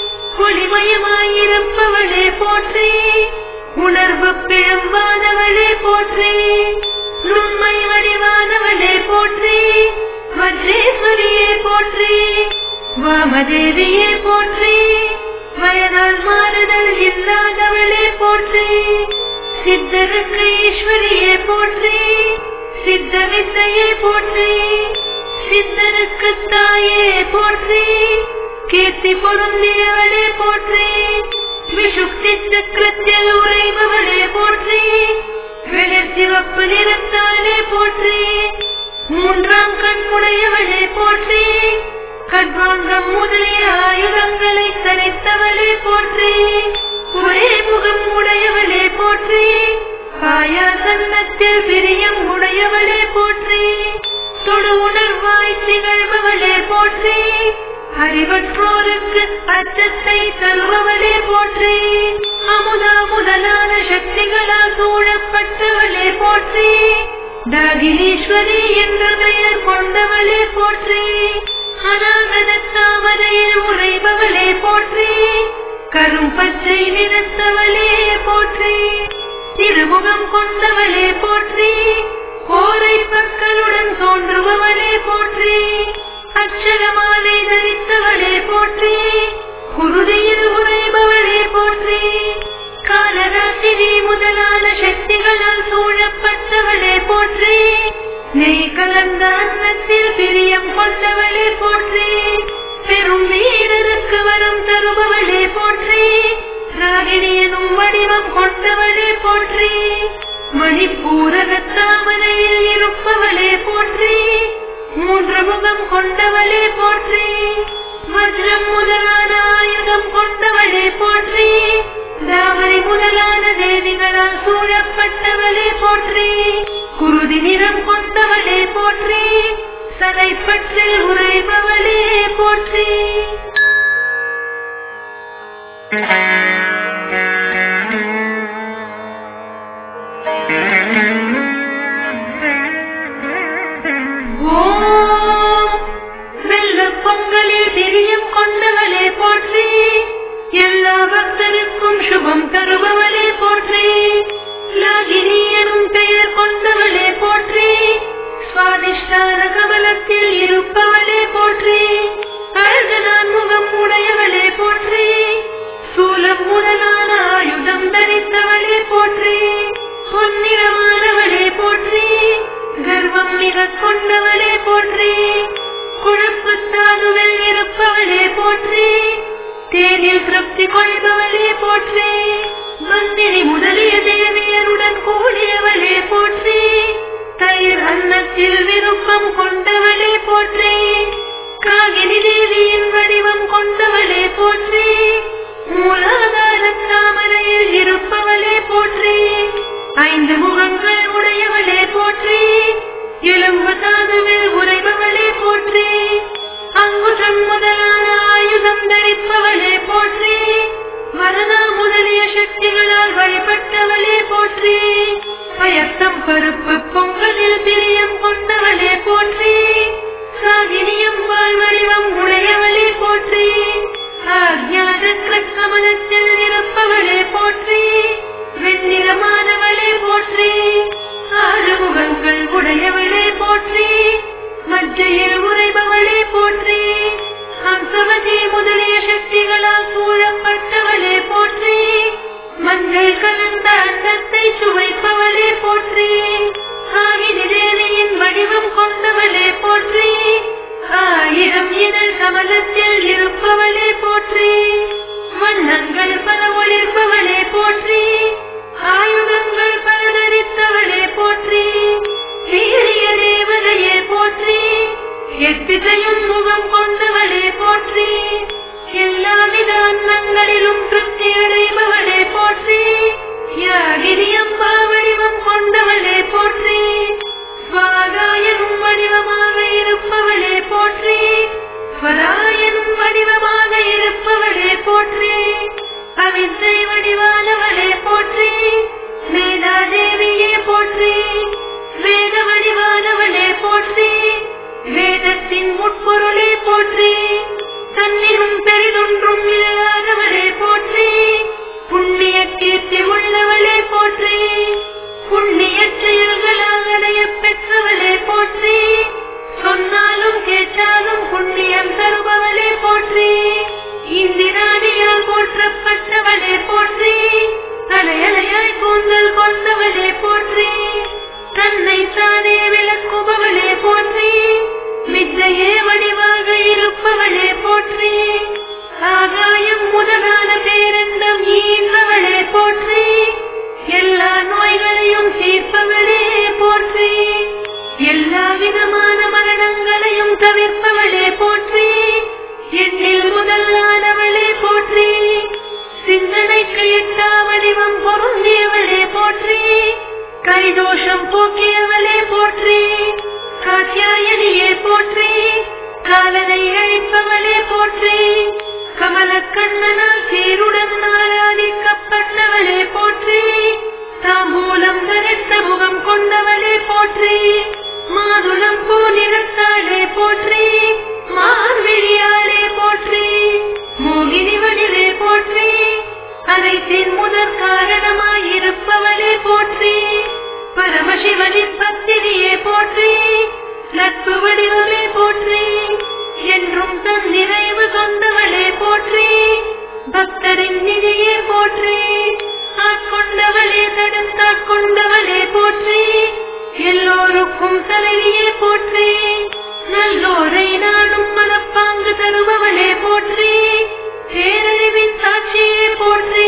ஒளிமயமாயிருப்பவளே போற்றி உணர்வு பிழம்பானவளே போற்றி நுண்மை வடிவானவளே போற்றி வஜ்ரேஸ்வரியே போற்றி வாமதேவியே போற்றி வயதால் மாறுதல் இல்லாதவளே போற்றி சித்தருக்கு ஈஸ்வரியே போற்றி சித்த வித்தையே போற்றி சித்தருக்கு தாயே போற்றி கீர்த்தி பொருந்தியவளே போற்றி விஷுக்தி சக்கரத்தில் உறைபவளே போற்றி வெளிர் சிவப்பு நிறத்தாலே போற்றி மூன்றாம் கண்முடையவளே போற்றி கட்வாங்கம் முதலிய ஆயுதங்களை தரித்தவளே போற்றி ஒரே முகம் உடையவளே போற்றி பாயாசன்னத்தில் பிரியம் உடையவளே போற்றி தொடு உணர்வாய் திகழ்பவளே போற்றி அறிவற்றோருக்கு அச்சத்தை தருபவளே போற்றி அமுதா முதலான சக்திகளால் சூழப்பட்டவளே போற்றி தாகினீஸ்வரி என்ற பெயர் கொண்டவளே போற்றி அநாகத தாமரையில் உறைபவளே போற்றி கரும் பச்சை நிறத்தவளே போற்றி திருமுகம் கொண்டவளே போற்றி கோரை பற்களுடன் தோன்றுபவளே போற்றி அச்சரமாலை தரித்தவளே போற்றி குருதியில் உறைபவளே போற்றி காலராத்திரி முதலான சக்திகளால் சூழப்பட்டவளே போற்றி நெய் கலந்த அன்னத்தில் பிரியம் கொண்டவளே போற்றி பெரும் வீரருக்கு வரம் தருபவளே போற்றி ராகிணி எனும் வடிவம் கொண்டவளே போற்றி மணிப்பூரக தாமரையில் இருப்பவளே போற்றி மூன்று முகம் கொண்டவளே போற்றி வஜ்ரம் முதலான ஆயுதம் கொண்டவளே போற்றி தாமரை முதலான தேவிகளால் சூழப்பட்டவளே போற்றி குருதி நிறம் கொண்டவளே போற்றி சதைப்பற்றில் உறைபவளே போற்றி ஓம் வெள்ள பொங்கலில் பிரியம் கொண்டவளே போற்றி எல்லா பக்தருக்கும் சுபம் தருபவளே போற்றி லாகினி எனும் பெயர் கொண்டவளே போற்றி சுவாதிஷ்டான கமலத்தில் இருப்பவளே போற்றி அழகனான் முகம் உடையவளே போற்றி சூலம் முதலான ஆயுதம் தரித்தவளே போற்றி பொன்னிறமானவளே போற்றி கர்வம் மிக கொண்டவளே போற்றி குழப்பத்தானுவில் இருப்பவளே போற்றி தேனில் திருப்தி கொள்பவளே போற்றி மந்திரி முதலிய தேவியருடன் கூடியவளே போற்றி தயிர் அன்னத்தில் விருப்பம் கொண்டவளே போற்றி காகினி தேவியின் வடிவம் கொண்டவளே போற்றி மூலாதார தாமரையில் இருப்பவளே போற்றி ஐந்து முகங்கள் உடையவளே போற்றி எலும்பு தாதுவில் உறைபவளே போற்றி அங்குஷம் முதலான ஆயுதம் தரிப்பவளே போற்றி வரதா முதலிய சக்திகளால் வழிபட்டவளே போற்றி பயத்தம் பருப்பு பொங்கலில் பிரியம் கொண்டவளே போற்றி சாகினியம் வாழ்வழிவம் உடையவளே போற்றி ஆக்ஞான கமலத்தில் இருப்பவளே போற்றி வெண்ணிறமானவளே போற்றி ஆறு முகங்கள் உடையவளே போற்றி மஜ்ஜையில் உறைபவளே போற்றி அங்கவதி முதலிய சக்திகளால் சூழப்பட்டவளே போற்றி மஞ்சள் கலந்த அன்னத்தை சுவைப்பவளே போற்றி ஆகினி தேவியின் வடிவம் கொண்டவளே போற்றி ஆயிரம் இதழ் கமலத்தில் இருப்பவளே போற்றி வண்ணங்கள் பல ஒளிர்ப்பவளே போற்றி ஆயுதங்கள் பல தரித்தவளே போற்றி சீரிய தேவதையே போற்றி எத்திசையும் முகம் கொண்டவளே போற்றி எல்லாவித அன்னங்களிலும் திருப்தி அடைபவளே போற்றி யாகிரியம்பா வடிவம் கொண்டவளே போற்றி ஸ்வாகாயனும் வடிவமாக இருப்பவளே போற்றி ஸ்வராயனும் வடிவமாக இருப்பவளே போற்றி அவித்தை வடிவானவளே போற்றி வேதாதேவியே போற்றி வேத வடிவானவளே போற்றி வேதத்தின் முட்பொருளே போற்றி தன்னிலும் பெரிதொன்றும் இல்லாதவளே போற்றி புண்ணிய கீர்த்தி உள்ளவளே போற்றி புண்ணிய செயல்களால் அடைய பெற்றவளே போற்றி சொன்னாலும் கேட்டாலும் புண்ணியம் தருபவளே போற்றி இந்திராணியால் போற்றப்பட்டவளே போற்றி அலையலையாய் கூந்தல் கொண்டவளே போற்றி தன்னை தானே விளக்குபவளே போற்றி வித்தையே வடிவாக இருப்பவளே போற்றி ஆகாயம் முதலான பேரண்டம் ஈன்றவளே போற்றி எல்லா நோய்களையும் தீர்ப்பவளே போற்றி எல்லா விதமான மரணங்களையும் தவிர்ப்பவளே போற்றி எண்ணில் முதலானவளே போற்றி சிந்தனைக்கு எட்டா வடிவம் பொருந்தியவளே போற்றி கைதோஷம் போக்கியவளே போற்றி காத்தியாயனியே போற்றி காலனை அழிப்பவளே போற்றி கமலக்கண்ணனால் சீருடன் ஆராதிக்கப்பட்டவளே போற்றி தாம்பூலம் தரித்த முகம் கொண்டவளே போற்றி மாதுளம் பூ நிறத்தாளே போற்றி மார்விழியாளே போற்றி மோகினி வடிவே போற்றி அனைத்தின் முதற் காரணமாயிருப்பவளே போற்றி என்றும் தன் நிறைவு கொண்டவளே போற்றி பக்தரின் நிதியே போற்றி ஆட்கொண்டவளே தடுத்தாட்கொண்டவளே போற்றி எல்லோருக்கும் தலைவியே போற்றி நல்லோரை நாடும் மனப்பாங்கு தருபவளே போற்றி பேரறிவின் சாட்சியே போற்றி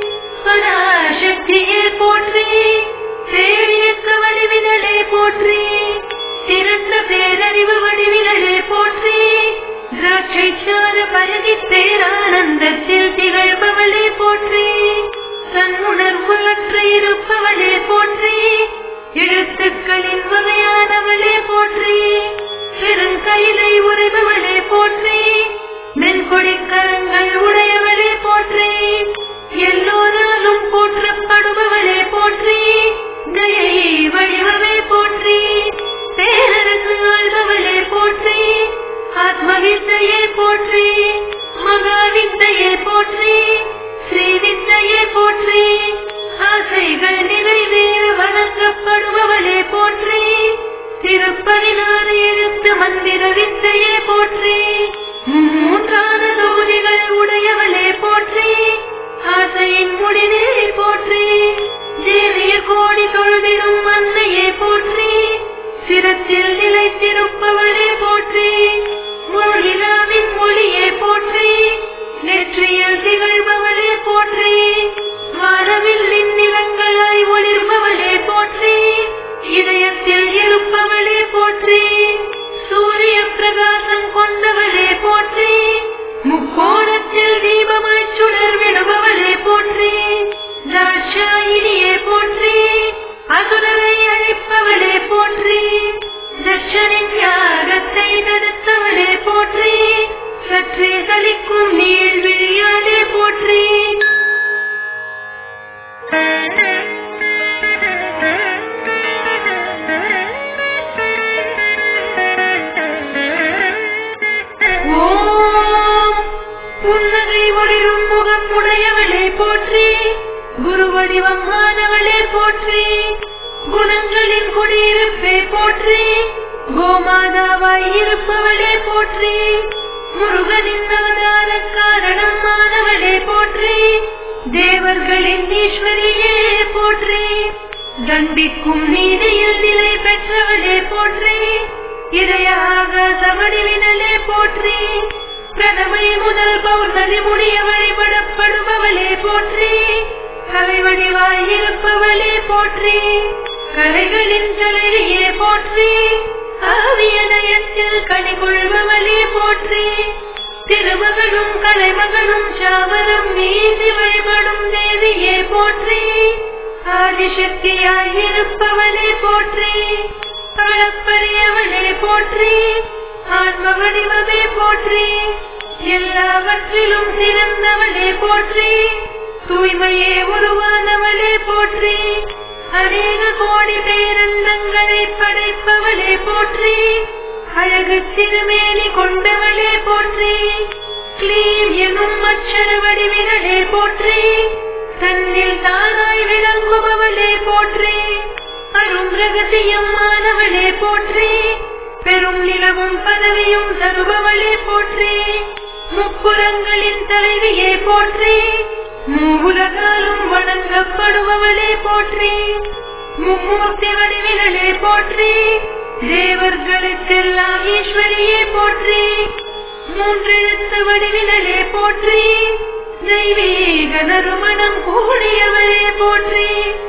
பராசக்தியே போற்றி பேரியக்க வடிவினலே போற்றி திறந்த பேரறிவு வடிவினலே போற்றி திராட்சை சார பழகி பேரானந்தத்தில் திகழ்பவளே போற்றி தன்னுணர்வு அற்ற இருப்பவளே போற்றி எழுத்துக்களின் வகையானவளே போற்றி பெருங்கயிலை உரைபவளே போற்றி மென்கொடிக்கரங்கள் உடையவளே போற்றி எல்லோராலும் போற்றப்படுபவளே போற்றி தயை வடிவமே போற்றி பேரரசு ஆள்பவளே போற்றி ஆத்மவித்தையே போற்றி மகாவித்தையே போற்றி ஸ்ரீவித்தையே போற்றி ஆசைகள் நிறைவேற வணங்கப்படுபவளே போற்றி திருப்பதினாறு எழுத்து மந்திர வித்தையே போற்றி மூன்றான தொகுதிகள் உடையவளே போற்றி ஆசையின் முடிவே போற்றி தேவிய கோடி தொழுதிடும் அன்னையே போற்றி சிரத்தில் நிலைத்திருப்பவளே போற்றி மொழிலாவின் மொழியே போற்றி நெற்றியில் திகழ்பவளே போற்றி வானவில்லின் நிலங்களாய் ஒளிர்பவளே போற்றி இதயத்தில் இருப்பவளே போற்றி சூரிய பிரகாசம் கொண்டவளே போற்றி முக்கோணத்தில் தீபமாய் சுடர் விடுபவளே போற்றி தாட்சாயினியே போற்றி அசுரரை அழிப்பவளே போற்றி தட்சனின் யாகத்தை தடுத்தவளே போற்றி சற்றே சலிக்கும் நீள் விழியாலே போற்றி ஓம் புன்னகை ஒளிரும் முகம் உடையவளே போற்றி குரு வடிவம் ஆனவளே போற்றி குணங்களின் குடியிருப்பே போற்றி கோமாதாவாய் இருப்பவளே போற்றி முருகனின் அவதார காரணம் ஆனவளே போற்றி தேவர்களின் ஈஸ்வரியே போற்றி தண்டிக்கும் நீதியில் நிலை பெற்றவளே போற்றி இதயாக சமடிவினலே போற்றி பிரதமை முதல் பௌர்ணமி முடிய வழிபடப்படுபவளே போற்றி கலைவடிவாய் இருப்பவளே போற்றி கலைகளின் தலைவியே போற்றி ஆவியலயத்தில் கனி கொள்பவளே போற்றி திருமகளும் கலைமகளும் சாமரம் வீசி வழிபடும் தேவியே போற்றி ஆதிசக்தியாய் இருப்பவளே போற்றி அளப்பரியவளே போற்றி ஆன்ம வடிவமே போற்றி எல்லாவற்றிலும் சிறந்தவளே போற்றி தூய்மையே உருவானவளே போற்றி அநேக கோடி பேரண்டங்களை படைப்பவளே போற்றி அழகு திருமேனி கொண்டவளே போற்றி கிளீம் எனும் அச்சர வடிவினளே போற்றி தன்னில் தானாய் விளங்குபவளே போற்றி அரும் ரகசியம் மாணவளே போற்றி பெரும் நிலவும் பதவியும் தருபவளே போற்றி முப்புறங்களின் தலைவியே போற்றி மூவுலகாலும் வணங்கப்படுபவளே போற்றி மும்மூர்த்தி வடிவினளே போற்றி தேவர்களுக்கெல்லாம் ஈஸ்வரியே போற்றி மூன்றெழுத்து வடிவினளே போற்றி தெய்வீக நறுமணம் கூடியவளே போற்றி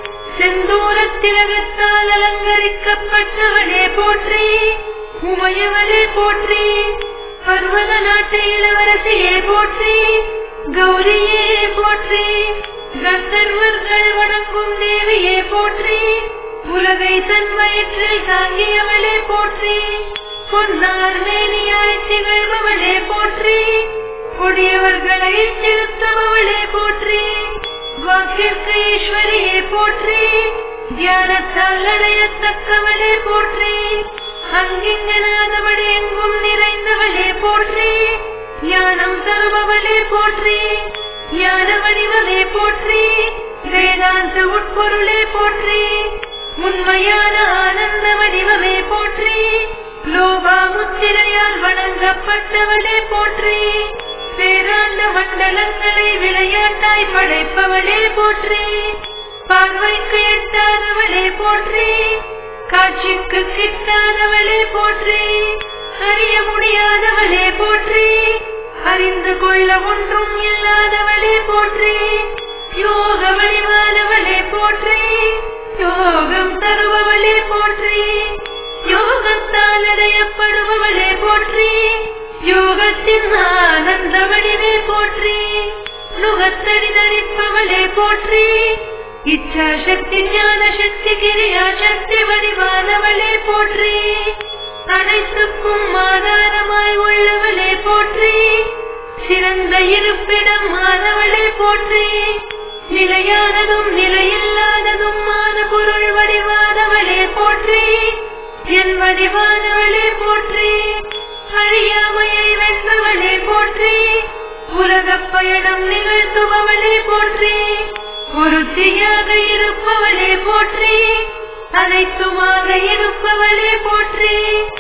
செந்தூரத்திலகத்தால் அலங்கரிக்கப்பட்டவளே போற்றி உமையவளே போற்றி பர்வத நாட்டு இளவரசியே போற்றி கௌரியே போற்றி கந்தர்வர்கள் வணங்கும் தேவியே போற்றி உலகை தன் வயிற்றில் தாங்கியவளே போற்றி பொன்னார் மேனியாய் திகழ்பவளே போற்றி கொடியவர்களை திருத்தவளே போற்றி வாக்கிற்கு ஈஸ்வரியே போற்றி தியானத்தால் அடையத்தக்கவளே போற்றி அங்கிங்கனாதபடி எங்கும் நிறைந்தவளே போற்றி ஞானம் தருபவளே போற்றி ஞான வடிவமே போற்றி வேதாந்த உட்பொருளே போற்றி உண்மையான ஆனந்த வடிவமே போற்றி லோபா முத்திரையால் வணங்கப்பட்டவளே போற்றி பேராண்ட மண்டலங்களை விளையாட்டாய் படைப்பவளே போற்றி பார்வைக்கு எட்டாதவளே போற்றி காட்சிக்கு கிட்டாதவளே போற்றி அறிய முடியாதவளே போற்றி அறிந்து கொள்ள ஒன்றும் இல்லாதவளே போற்றி யோக வடிவானவளே போற்றி யோகம் தருபவளே போற்றி யோகத்தால் அடையப்படுபவளே போற்றி யோகத்தின் ஆனந்த வடிவே போற்றி நுகத்தடி தரிப்பவளே போற்றி இச்சா சக்தி ஞான சக்தி கிரியா சக்தி வடிவானவளே போற்றி அனைத்துக்கும் ஆதாரமாய் உள்ளவளே போற்றி சிறந்த இருப்பிடம் மாணவளே போற்றி நிலையானதும் நிலையில்லாததும் மான பொருள் வடிவானவளே போற்றி என் வடிவானவளே போற்றி அறியாமையை வென்றவளே போற்றி உலகப் பயணம் நிகழ்த்துபவளே போற்றி ஒருத்தியாக இருப்பவளே போற்றி அனைத்துமாக இருப்பவளே போற்றி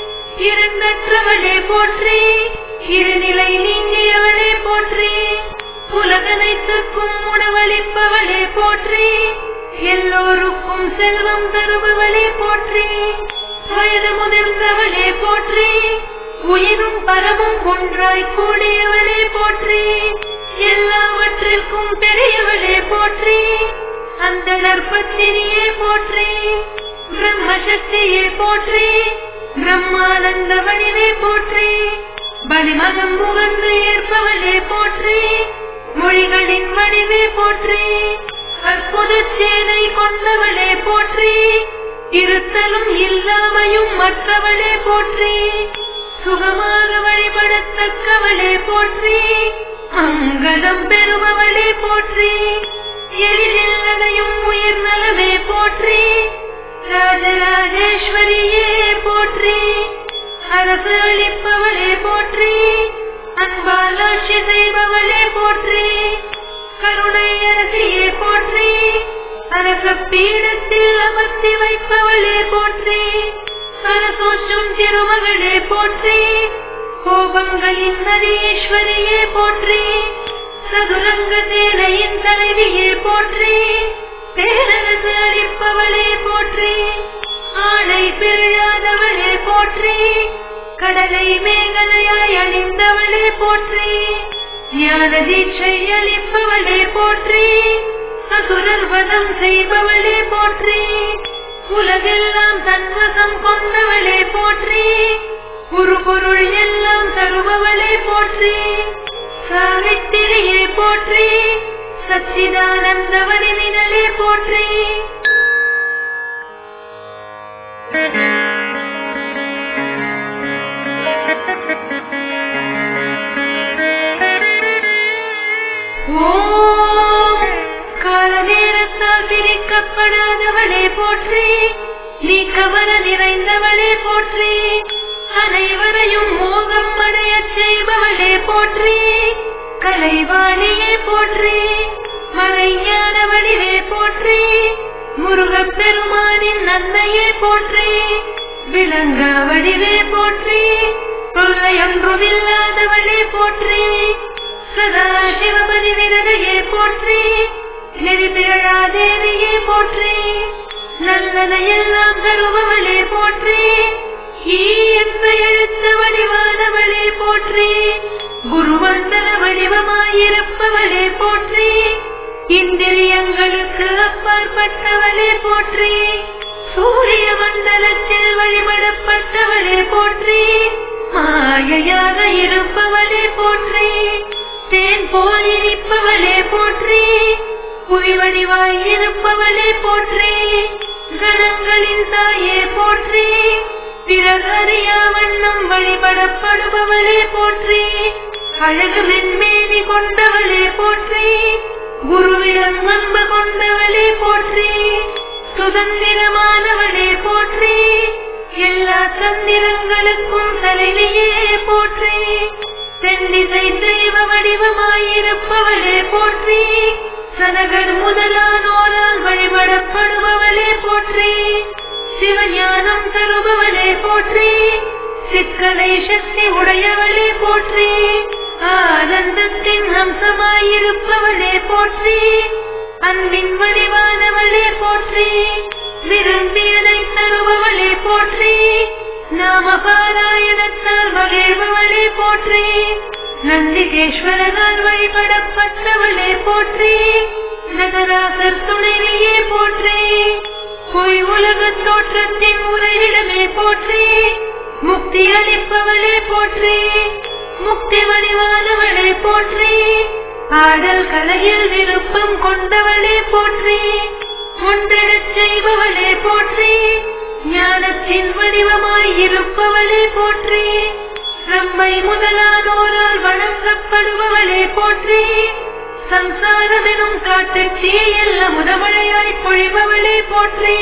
இரண்டற்றவளே போற்றி இருநிலை நீங்கியவளே போற்றி உலகனைத்துக்கும் உணவளிப்பவளே போற்றி எல்லோருக்கும் செல்வம் தருபவளே போற்றி வயது முதிர்ந்தவளே போற்றி உயிரும் பரமும் ஒன்றாய் கூடியவளே போற்றி எல்லாவற்றிற்கும் பெரியவளே போற்றி அந்த நற்பத்தினியே போற்றி பிரம்மசக்தியே போற்றி பிரம்மானந்த வடிவே போற்றி பலிமகம் முகந்து ஏற்பவளே போற்றி மொழிகளின் வடிவே போற்றி அற்புத சேனை கொண்டவளே போற்றி இருத்தலும் இல்லாமையும் மற்றவளே போற்றி சுகமாக வழிபடத்தக்கவளே போற்றி மங்களம் பெறுபவளே போற்றி எளிதில் அடையும் உயிர் நலமே போற்றி ராஜராஜேஸ்வரியே போற்றி அரசு அளிப்பவளே போற்றி அன்பாலாட்சி செய்பவளே போற்றி கருணை அரசியே போற்றி அரச பீடத்தில் அமர்த்தி வைப்பவளே போற்றி அரசோச்சும் திருமகளே போற்றி கோபங்களின் நதீஸ்வரியே போற்றி சதுரங்க சேனையின் தலைவியே போற்றி பேரரசு அளிப்பவளே போற்றி ஆணை பிரியாதவளே போற்றி கடலை மேகலையாய் அணிந்தவளே போற்றி ஞான தீட்சை அளிப்பவளே போற்றி அசுரர் வதம் செய்பவளே போற்றி உலகெல்லாம் தன்வசம் கொண்டவளே போற்றி ஒரு பொருள் எல்லாம் தருபவளே போற்றி சாவித்திரியே போற்றி சச்சிதானந்த வடிவினலே போற்றி ஓம் கால நேரத்தால் பிரிக்கப்படாதவளே போற்றி நீக்கவர நிறைந்தவளே போற்றி அனைவரையும் மோகம் அடையச் செய்பவளே போற்றி கலைவாணியே போற்றி மறைஞான வடிவே போற்றி முருகப் பெருமானின் நன்மையே போற்றி விளங்க வடிவே போற்றி தொல்லையொன்றுமில்லாதவளே போற்றி சதா சிவபதி விரதையே போற்றி நெறிபிழா தேவியே போற்றி நல்லன எல்லாம் தருபவளே போற்றி ஈ என்ப எழுத்த வடிவானவளே போற்றி குருவந்தன வடிவமாயிருப்பவளே போற்றி இந்திரியங்களுக்கு அப்பாற்பட்டவளே போற்றி சூரிய மண்டலத்தில் வழிபடப்பட்டவளே போற்றி மாயையாக இருப்பவளே போற்றி தேன் போல் இனிப்பவளே போற்றி புவிவடிவாய் இருப்பவளே போற்றி கணங்களின் தாயே போற்றி பிறகறியா வண்ணம் வழிபடப்படுபவளே போற்றி அழகு மென்மேனி கொண்டவளே போற்றி குருவிடம் அன்பு கொண்டவளே போற்றி சுதந்திரமானவளே போற்றி எல்லா தந்திரங்களுக்கும் தலைவியே போற்றி தென்திசை தெய்வ வடிவமாயிருப்பவளே போற்றி சனகர் முதலானோரால் வழிபடப்படுபவளே போற்றி சிவஞானம் தருபவளே போற்றி சிற்கலை சக்தி உடையவளே போற்றி ஆனந்தத்தின் அம்சமாயிருப்பவளே போற்றி அன்பின் வடிவானவளே போற்றி விரும்பியதை தருபவளே போற்றி நாம பாராயணத்தால் மகிழ்பவளே போற்றி நந்திகேஸ்வரனால் வழிபடப்பட்டவளே போற்றி நகராசர் துணைவியே போற்றி பொய் உலகத் தோற்றத்தின் உரையிடமே போற்றி முக்தி அளிப்பவளே போற்றி முக்தி வடிவானவளே போற்றி ஆடல் கலையில் விருப்பம் கொண்டவளே போற்றி ஒன்றெழச் செய்பவளே போற்றி ஞானத்தின் வடிவமாய் இருப்பவளே போற்றி நம்மை முதலானோரால் வணங்கப்படுபவளே போற்றி சம்சாரமெனும் காட்டுத் தீயல்ல முதமழையாய் பொழிபவளே போற்றி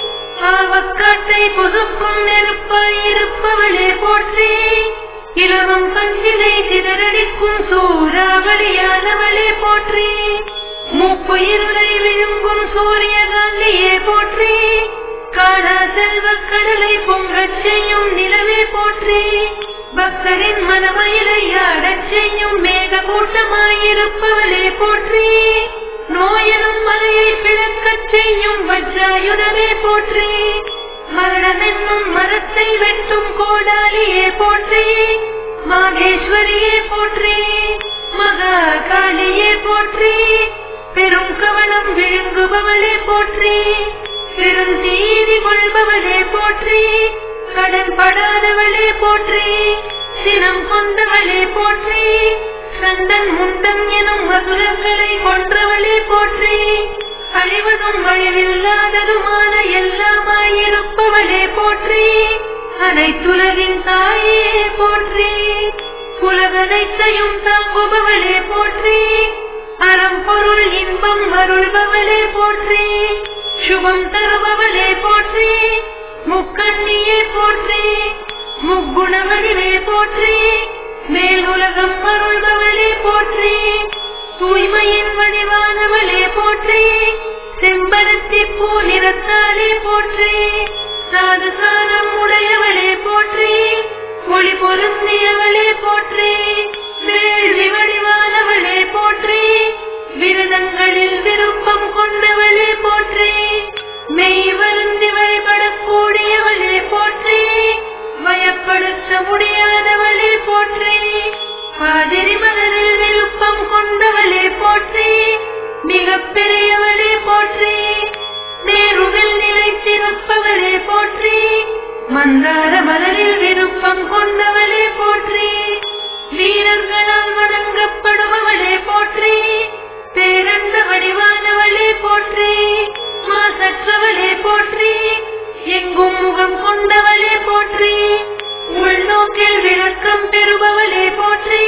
ஆவக்காட்டை புதுக்கும் நெருப்பாய் இருப்பவளே போற்றி இலவம் பஞ்சிலை சிதறடிக்கும் சூறாவளியானவளே போற்றி மூப்பு இருளை விழுங்கும் சூரியகாந்தியே போற்றி காணா செல்வக் கடலை பொங்கச் செய்யும் நிலவே போற்றி பக்தரின் மனமயிலை ஆடச் செய்யும் மேக கூட்டமாயிருப்பவளே போற்றி நோயனும் மலையை பிளக்கச் செய்யும் வஜ்ராயுதமே போற்றி மரணம் என்னும் மரத்தை வெட்டும் கோடாலியே போற்றி மாகேஸ்வரியே போற்றி மகா காளியே போற்றி பெரும் கவனம் விழுங்குபவளே போற்றி பெரும் தீதி கொள்பவளே போற்றி கடன் படாதவளே போற்றி சினம் கொண்டவளே போற்றி சந்தன் முண்டம் எனும் மதுரங்களை கொன்றவளே போற்றி அழிவதும் அழிவில்லாததுமான எல்லாமாயிருப்பவளே போற்றி அனைத்துலகின் தாயே போற்றி உலகனைத்தையும் தாங்குபவளே போற்றி அறம் பொருள் இன்பம் அருள்பவளே போற்றி சுபம் தருபவளே போற்றி முக்கண்ணியே போற்றி முக்குணவடிவே போற்றி மேல் உலகம் அருள்பவளே போற்றி தூய்மையின் வடிவானவளே போற்றி செம்பருத்தி பூ நிறத்தாலே போற்றி சாதுசாரம் உடையவளே போற்றி ஒளி பொருந்தியவளே போற்றி வேள்வி வடிவானவளே போற்றி விரதங்களில் விருப்பம் கொண்டவளே போற்றி மெய் வருந்தி வழிபடக்கூடியவளே போற்றி வயப்படுத்த முடியாதவளே போற்றி பாதிரி மலரில் விருப்பம் கொண்டவளே போற்றி மிகப் பெரியவளே போற்றி நேருவில் நிலைத்திருப்பவளே போற்றி மந்தார மலரில் விருப்பம் கொண்டவளே போற்றி வீரர்களால் வணங்கப்படுபவளே போற்றி பேரண்ட வடிவானவளே போற்றி மாசற்றவளே போற்றி எங்கும் முகம் கொண்டவளே போற்றி உள்நோக்கில் விளக்கம் பெறுபவளே போற்றி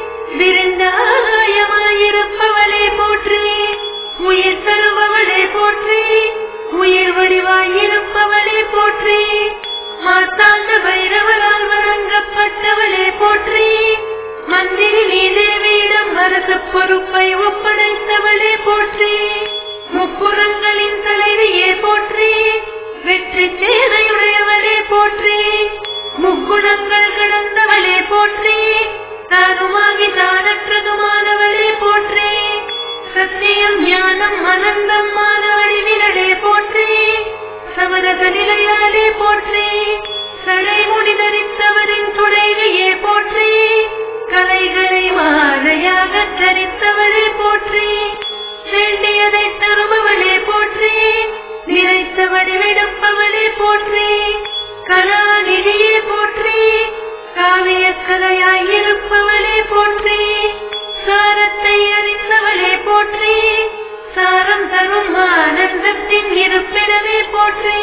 விருந்தாயமாயிருப்பவளே போற்றி உயிர் தருபவளே போற்றி உயிர் வடிவாயிருப்பவளே போற்றி மாத்தாண்ட பைரவரால் வழங்கப்பட்டவளே போற்றி மந்திரி நீதேவியிடம் அரச பொறுப்பை ஒப்படைத்தவளே போற்றி முப்புறங்களின் தலைவியே போற்றி வெற்றி சேதையுடையவளே போற்றி முக்குணங்கள் கடந்தவளே போற்றி தானுமாகி தானற்றதுமானவளே போற்றி சத்தியம் ஞானம் அனந்தம் மானவழி விரடே போற்றி சமரக நிலையாலே போற்றி சடை முடி தரித்தவரின் துணைவியே போற்றி கலைகளை மாலையாக தரித்தவளே போற்றி வேண்டியதை தருபவளே போற்றி நினைத்த வடிவெடுப்பவளே போற்றி கலாநிதியே போற்றி காவிய கலையாயிருப்பவளே போற்றி சாரத்தை அறிந்தவளே போற்றி சாரம் தரும் ஆனந்தத்தின் இருப்பிடமே போற்றி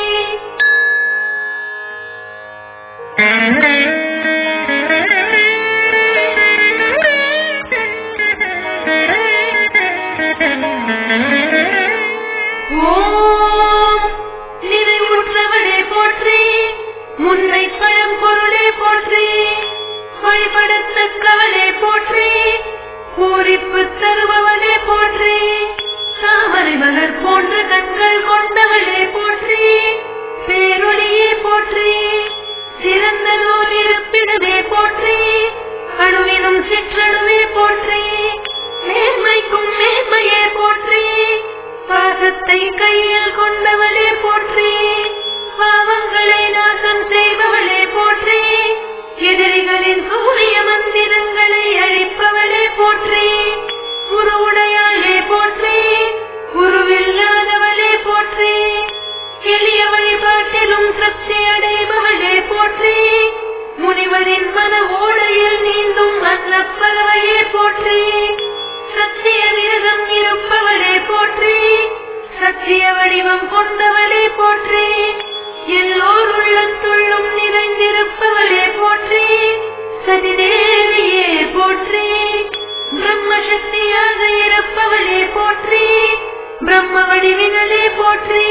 ஓம் நிறைவுற்றவளே போற்றி முன்னை பழம்பொருளே போற்றி வழிபடத்தக்கவளே போற்றி பூரிப்பு தருபவளே போற்றி தாமரை மலர் போன்ற கண்கள் கொண்டவளே போற்றி பேரொழியே போற்றி சிறந்த நூல் இருப்பிடமே இருப்பிடமே போற்றி அணுவினும் சிற்றணுவே போற்றி நேர்மைக்கும் நேர்மையே போற்றி பாசத்தை கையில் கொண்டவளே போற்றி பாவங்களை நாசம் செய்பவளே போற்றி எதிரிகளின் சூரிய மந்திரங்களை அழிப்பவளே போற்றி உருவுடையாளே போற்றி உருவில்லாதவளே போற்றி எளிய வழிபாட்டிலும் சக்தி அடைபவளே போற்றி முனிவரின் மன ஓடையில் நீந்தும் அன்னப்பறவையே போற்றி சத்திய விரதம் இருப்பவளே போற்றி சத்திய வடிவம் கொண்டவளே போற்றி எல்லோர் உள்ளத்துள்ளும் நிறைந்திருப்பவளே போற்றி சதிதேவியே போற்றி பிரம்ம சக்தியாக இருப்பவளே போற்றி பிரம்ம வடிவினலே போற்றி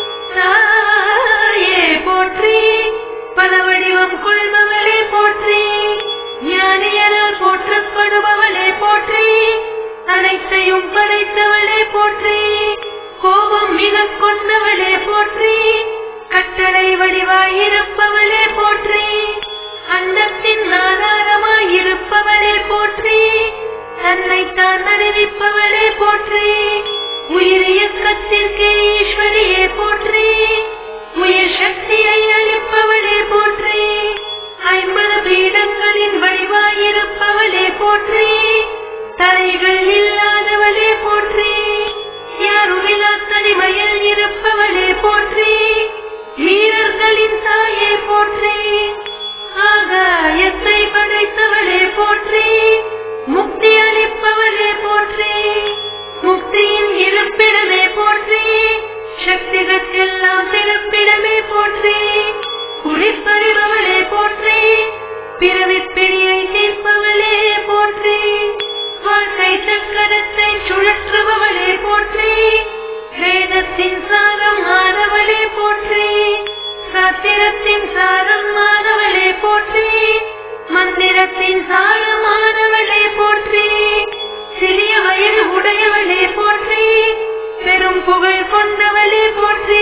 தாயே போற்றி பல வடிவம் கொள்பவளே போற்றி ஞானியரால் போற்றப்படுபவளே போற்றி அனைத்தையும் படைத்தவளே போற்றி கோபம் மிக கொண்டவளே போற்றி கட்டளை வடிவாயிருப்பவளே போற்றி அன்னத்தின் ஆதாரமாயிருப்பவளே போற்றி தன்னைத்தான் அறிவிப்பவளே போற்றி உயிர் இயக்கத்திற்கு ஈஸ்வரியே போற்றி உயிர் சக்தியை அளிப்பவளே போற்றி ஐம்பது பீடங்களின் வடிவாயிருப்பவளே போற்றி தலைகள் இல்லாதவளே போற்றி யாருமில்லா தனிமையில் இருப்பவளே போற்றி வீரர்களின் தாயே போற்றி ஆகாயத்தை படைத்தவளே போற்றி முக்தி அளிப்பவளே போற்றி முக்தியின் இருப்பிடமே போற்றி சக்திகத்தெல்லாம் பிறப்பிடமே போற்றி குடிப்பறிபவளே போற்றி பிறவிப் பிடியை தீர்ப்பவளே போற்றி வாழ்க்கை சக்கரத்தை சுழற்றுபவளே போற்றி வேதத்தின் சாரம் மாணவளே போற்றி சாத்திரத்தின் சாரம் மாணவளே போற்றி மந்திரத்தின் சாரமானவளே போற்றி சிறிய வயது உடையவளே போற்றி பெரும் புகழ் கொண்டவளே போற்றி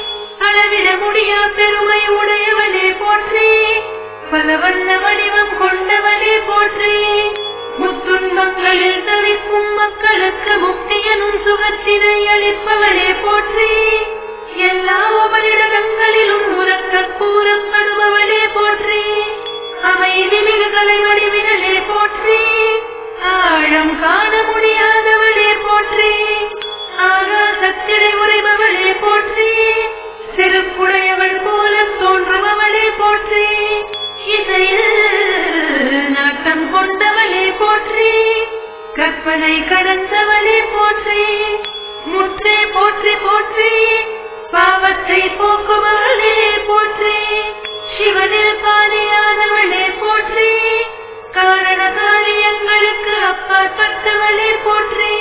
அளவிட முடியா பெருமை உடையவளே போற்றி பல வண்ண வடிவம் கொண்டவளே போற்றி முத்துன்பங்களில் தவிக்கும் மக்களுக்கு முக்தியனும் சுகத்தினை அளிப்பவளே போற்றி எல்லா உபரிடங்களிலும் உறக்க கூறப்படுபவளே போற்றி அமைதி மிகுகளை வடிவினலே போற்றி ஆழம் காண முடியாதவளே போற்றி ஆகாசத்திடை உரைபவளே போற்றி சிறுப்புடையவள் போல தோன்றுபவளே போற்றி இசையில் நாட்டம் கொண்டவளே போற்றி கற்பனை கடந்தவளே போற்றி முற்றே போற்றி போற்றி பாவத்தை போக்குபவளே போற்றி சிவனில் பாதையானவளே போற்றி காரண காரியங்களுக்கு அப்பாற்பட்டவளே போற்றி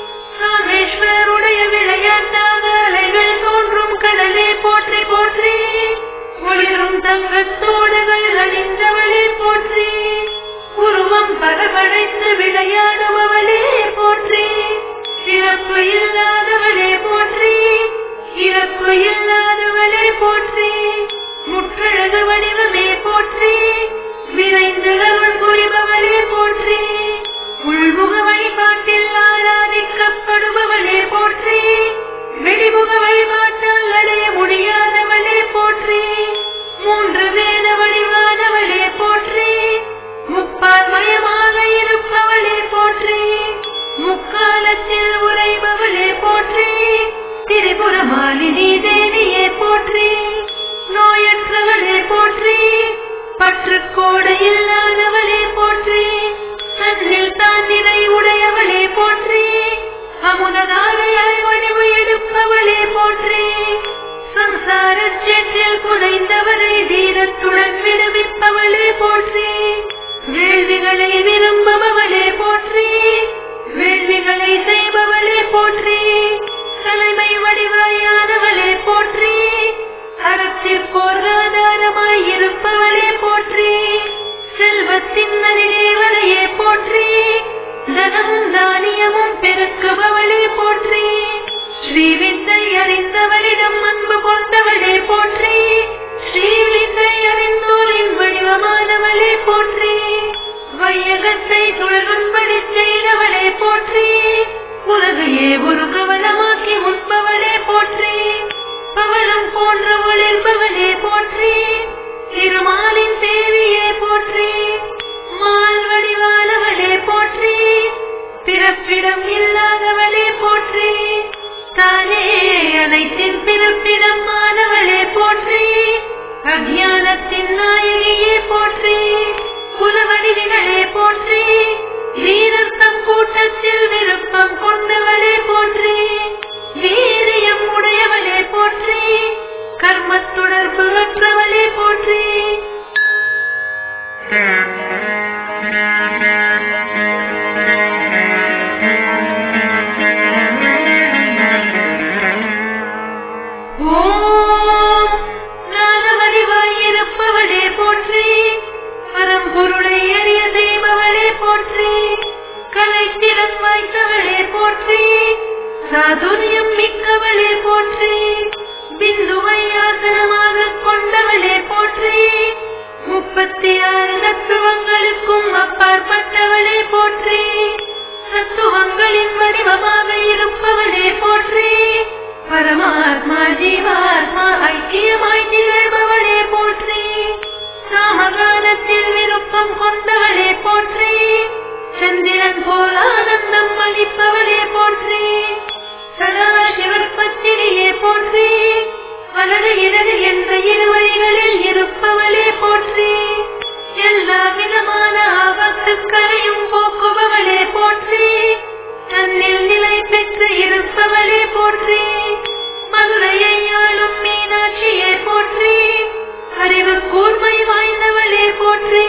ராமேஸ்வருடைய விளையாட்டாக அலைகள் தோன்றும் கடலே போற்றி போற்றி ஒளிரும் தங்கத்தோடுகள் அணிந்தவளே போற்றி உருவம் பரபடைத்து விளையாடுபவளே போற்றி பிறப்பு இல்லாதவளே போற்றி இறப்பு இல்லாதவளே போற்றி முற்றழகு வடிவமே போற்றி விரைந்து அருள் புரிபவளே போற்றி உள்முக வழிபாட்டில் ஆராதிக்கப்படுபவளே போற்றி வெளிமுக வழிபாட்டால் அடைய முடியாதவளே போற்றி மூன்று வேத வடிவானவளே போற்றி முப்பால் மயமாக இருப்பவளே போற்றி முக்காலத்தில் உரைபவளே போற்றி திரிபுரமாலினி தேவியே போற்றி நோயற்றவளே போற்றி பற்றுக்கோடு இல்லாதவளே போற்றி தன்னில் தான் நிறை உடையவளே போற்றி அமுததாரையாய் வடிவு எடுப்பவளே போற்றி சம்சார சேற்றில் புதைந்தவரை தீரத்துடன் விடுவிப்பவளே போற்றி வேள்விகளை விரும்புபவளே போற்றி வேள்விகளை செய்பவளே போற்றி தலைமை வடிவாயானவளே போற்றி அறத்திற்கோர் ஆதாரமாய் இருப்பவளே போற்றி செல்வத்தின் நதிதேவதையே போற்றி தனமும் தானியமும் பெருக்குபவளே போற்றி ஸ்ரீவித்தை அறிந்தவளிடம் அன்பு கொண்டவளே போற்றி ஸ்ரீவித்தை அறிந்தோரின் வடிவ வடிவமானவளே போற்றி வையகத்தை துழகும்படி செய்தவளே போற்றி உலகையே ஒரு கவனமாக்கி முன்பவளே போற்றி பவளம் போன்ற ஒளிர்பவளே போற்றி திருமாலின் தேவியே போற்றி மால் வடிவானவளே போற்றி பிறப்பிடம் இல்லாதவளே போற்றி தானே அனைத்தின் பிறப்பிடம் மாணவளே போற்றி அஜானத்தின் நாயகியே போற்றி குலவடிவிகளே போற்றி வீரத்தம் கூட்டத்தில் விருப்பம் கொண்டவளே போற்றி வீரியம் உடையவளே போற்றி கர்மத்துடர்பு அற்றவளே போற்றி ஓம் ஞானவடிவாய் இருப்பவளே போற்றி பரம்பொருளை அறிய செய்பவளே போற்றி கலைத்திறன் வாய்த்தவளே போற்றி சாதுரியம் மிக்கவளே போற்றி பிந்துவை ஆசனமாக கொண்டவளே போற்றி முப்பத்தி ஆறு தத்துவங்களுக்கும் அப்பாற்பட்டவளே போற்றி தத்துவங்களின் வடிவமாக இருப்பவளே போற்றி பரமாத்மா ஜீவாத்மா ஐக்கியமாய் திகழ்பவளே போற்றி சாமகானத்தில் விருப்பம் கொண்டவளே போற்றி சந்திரன் போல் ஆனந்தம் அளிப்பவளே போற்றி சதா சிவற்பத்திரியே போற்றி வலது இடது என்ற இரு வழிகளில் இருப்பவளே போற்றி எல்லா விதமான ஆபத்துக்களையும் போக்குபவளே போற்றி தன்னில் நிலை பெற்று இருப்பவளே போற்றி மதுரையை ஆளும் மீனாட்சியே போற்றி அறிவு கூர்மை வாய்ந்தவளே போற்றி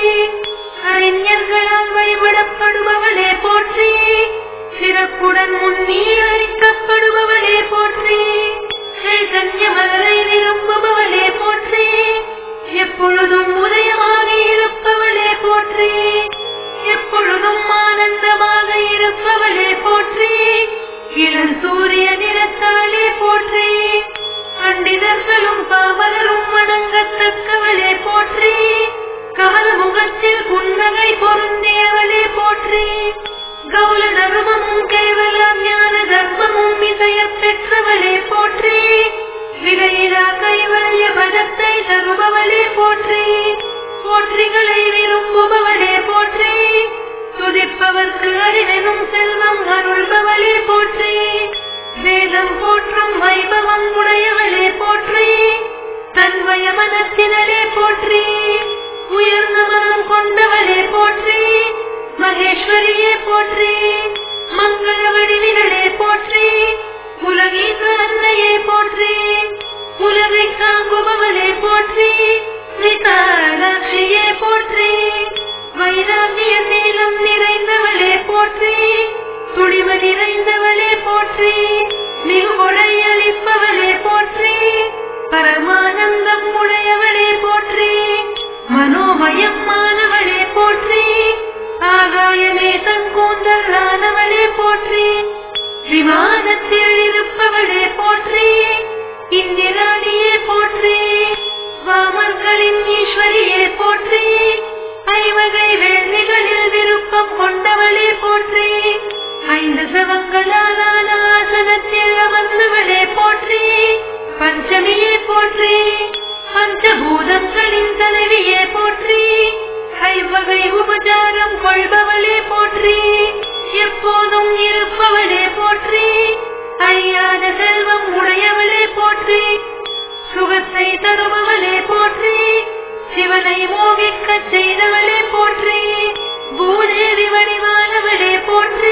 அறிஞர்களால் வழிபடப்படுபவளே போற்றி சிறப்புடன் முன்னீ அளிக்கப்படுபவளே போற்றி சைதன்ய மலரை விரும்புபவளே போற்றி எப்பொழுதும் உதயமாக இருப்பவளே போற்றி எப்பொழுதும் ஆனந்தமாக இருப்பவளே போற்றி இளம் சூரிய நிறத்தாலே போற்றி பண்டிதர்களும் பாவலரும் வணங்கத்தக்கவளே போற்றி கமல முகத்தில் புன்னகை பொருந்தியவளே போற்றி கௌல தர்மமும் கேவல ஞான தர்மமும் இசைய பெற்றவளே போற்றி விலையிலா கைவல்ய பதத்தை தருபவளே போற்றி போற்றிகளை விரும்புபவளே போற்றி துதிப்பவர்க்கு அறிவெனும் செல்வம் அருள்பவளே போற்றி வேதம் போற்றும் வைபவம் உடையவளே போற்றி தன்வய மனத்தினரே போற்றி உயர்ந்த மனம் கொண்டவளே போற்றி மகேஸ்வரியே போற்றி மங்கள வடிவினரே போற்றி உலகீச அன்னையே போற்றி உலகை தாங்குபவளே போற்றி விசாலாட்சியே போற்றி வைராகிய நீளம் நிறைந்தவளே போற்றி துடிவு நிறைந்தவளே போற்றி மிகுகொடை அளிப்பவளே போற்றி பரமானந்தம் உடையவளே போற்றி மனோமயம் மாணவளே போற்றி ஆகாயமே தங்கூந்தலானவளே போற்றி விமானத்தில் இருப்பவளே போற்றி இந்திராணியே போற்றி வாமர்களின் ஈஸ்வரியே போற்றி ஐவகை வேள்விகளில் விருப்பம் கொண்டவளே போற்றி ஐந்து சவங்களால் ஆன ஆசனத்தில் அமர்ந்தவளே போற்றி பஞ்சமியே போற்றி பஞ்சபூதங்களின் தலைவியே போற்றி ஐவகை உபச்சாரம் கொள்பவளே போற்றி எப்போதும் இருப்பவளே போற்றி அறியாத செல்வம் உடையவளே போற்றி சுகத்தை தருபவளே போற்றி சிவனை மோகிக்கச் செய்தவளே போற்றி பூதேவி வடிவானவளே போற்றி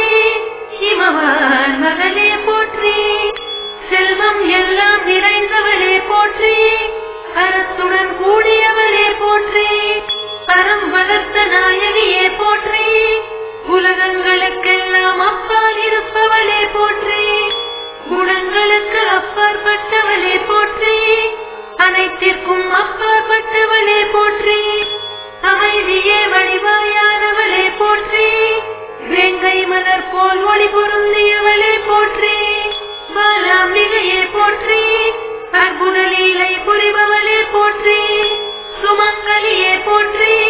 இமவான் மகளே போற்றி செல்வம் எல்லாம் நிறைந்தவளே போற்றி அறத்துடன் கூடியவளே போற்றி பரம் வளர்த்த நாயகியே போற்றி உலகங்களுக்கெல்லாம் அப்பால் இருப்பவளே போற்றி குணங்களுக்கு அப்பாற்பட்டவளே போற்றி அனைத்திற்கும் அப்பாற்பட்டவளே போற்றி அமைதியே வடிவாயானவளே போற்றி வேங்கை மலர் போல் ஒளி பொருந்தியவளே போற்றி பாலாம்பிகையே போற்றி அற்புத லீலை புரிபவளே போற்றி சுமங்கலியே போற்றி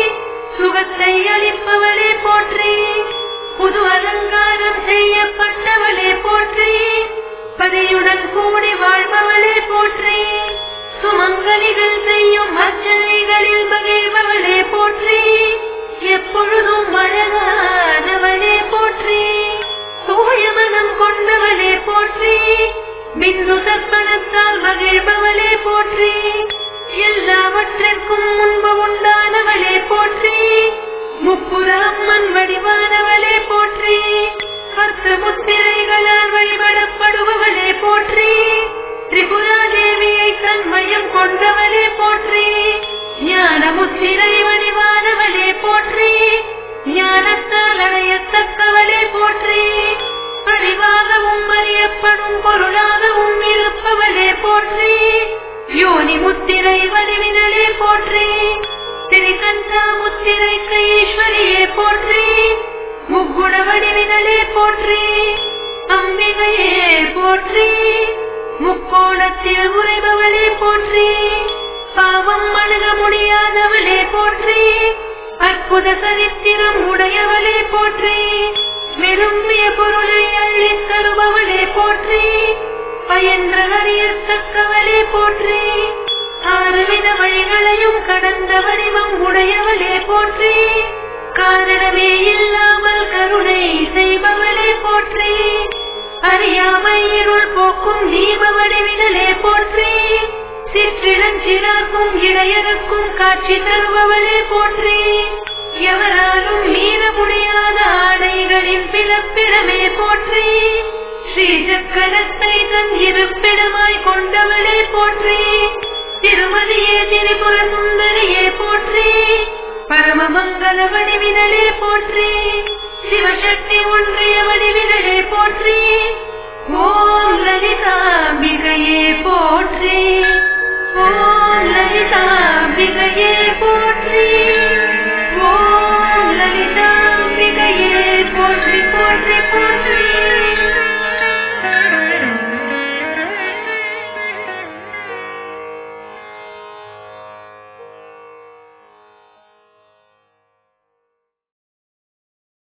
புது அலங்காரம் செய்யப்பட்டவளே போற்றி பதியுடன் கூடி வாழ்பவளே போற்றி சுமங்கலிகள் செய்யும் அர்ச்சனைகளில் மகிழ்பவளே போற்றி எப்பொழுதும் அழகானவளே போற்றி தூய மனம் கொண்டவளே போற்றி பிந்து தர்ப்பணத்தால் மகிழ்பவளே போற்றி எல்லாவற்றிற்கும் முன்பு உண்டானவளே போற்றி முப்புற அம்மன் வடிவானவளே போற்றி பத்து முத்திரைகளால் வழிபடப்படுபவளே போற்றி திரிபுரா தேவியை தன்மயம் கொண்டவளே போற்றி ஞான முத்திரை வடிவானவளே போற்றி ஞானத்தால் அடையத்தக்கவளே போற்றி அறிவாகவும் அறியப்படும் பொருளாகவும் இருப்பவளே போற்றி யோனி முத்திரை வடிவினலே போற்றி திரிகண்டா முத்திரைக்கு ஈஸ்வரியே போற்றி முக்குண வடிவினலே போற்றி அம்பிகையே போற்றி முக்கோணத்தில் உரைபவளே போற்றி பாவம் அணுக முடியாதவளே போற்றி அற்புத சரித்திரம் உடையவளே போற்றி விரும்பிய பொருளை அள்ளித் தருபவளே போற்றி பயன்ற அறியத்தக்கவளே போற்றி ஆறுவித வழிகளையும் கடந்த வடிவம் உடையவளே போற்றி காரணமே இல்லாமல் கருணை செய்பவளே போற்றி அறியாமை இருள் போக்கும் தீப வடிவினலே போற்றி சிற்றிடஞ்சிறாக்கும் இடையருக்கும் காட்சி தருபவளே போற்றி எவராலும் மீற முடியாத ஆடைகளின் பிறப்பிடமே போற்றி ஸ்ரீ சக்கரத்தை தன் இருப்பிடமாய் கொண்டவளே போற்றி திருமதியே திரிபுர சுந்தரியே போற்றி பரமமங்கல வடிவினலே போற்றி சிவசக்தி ஒன்றிய வடிவினலே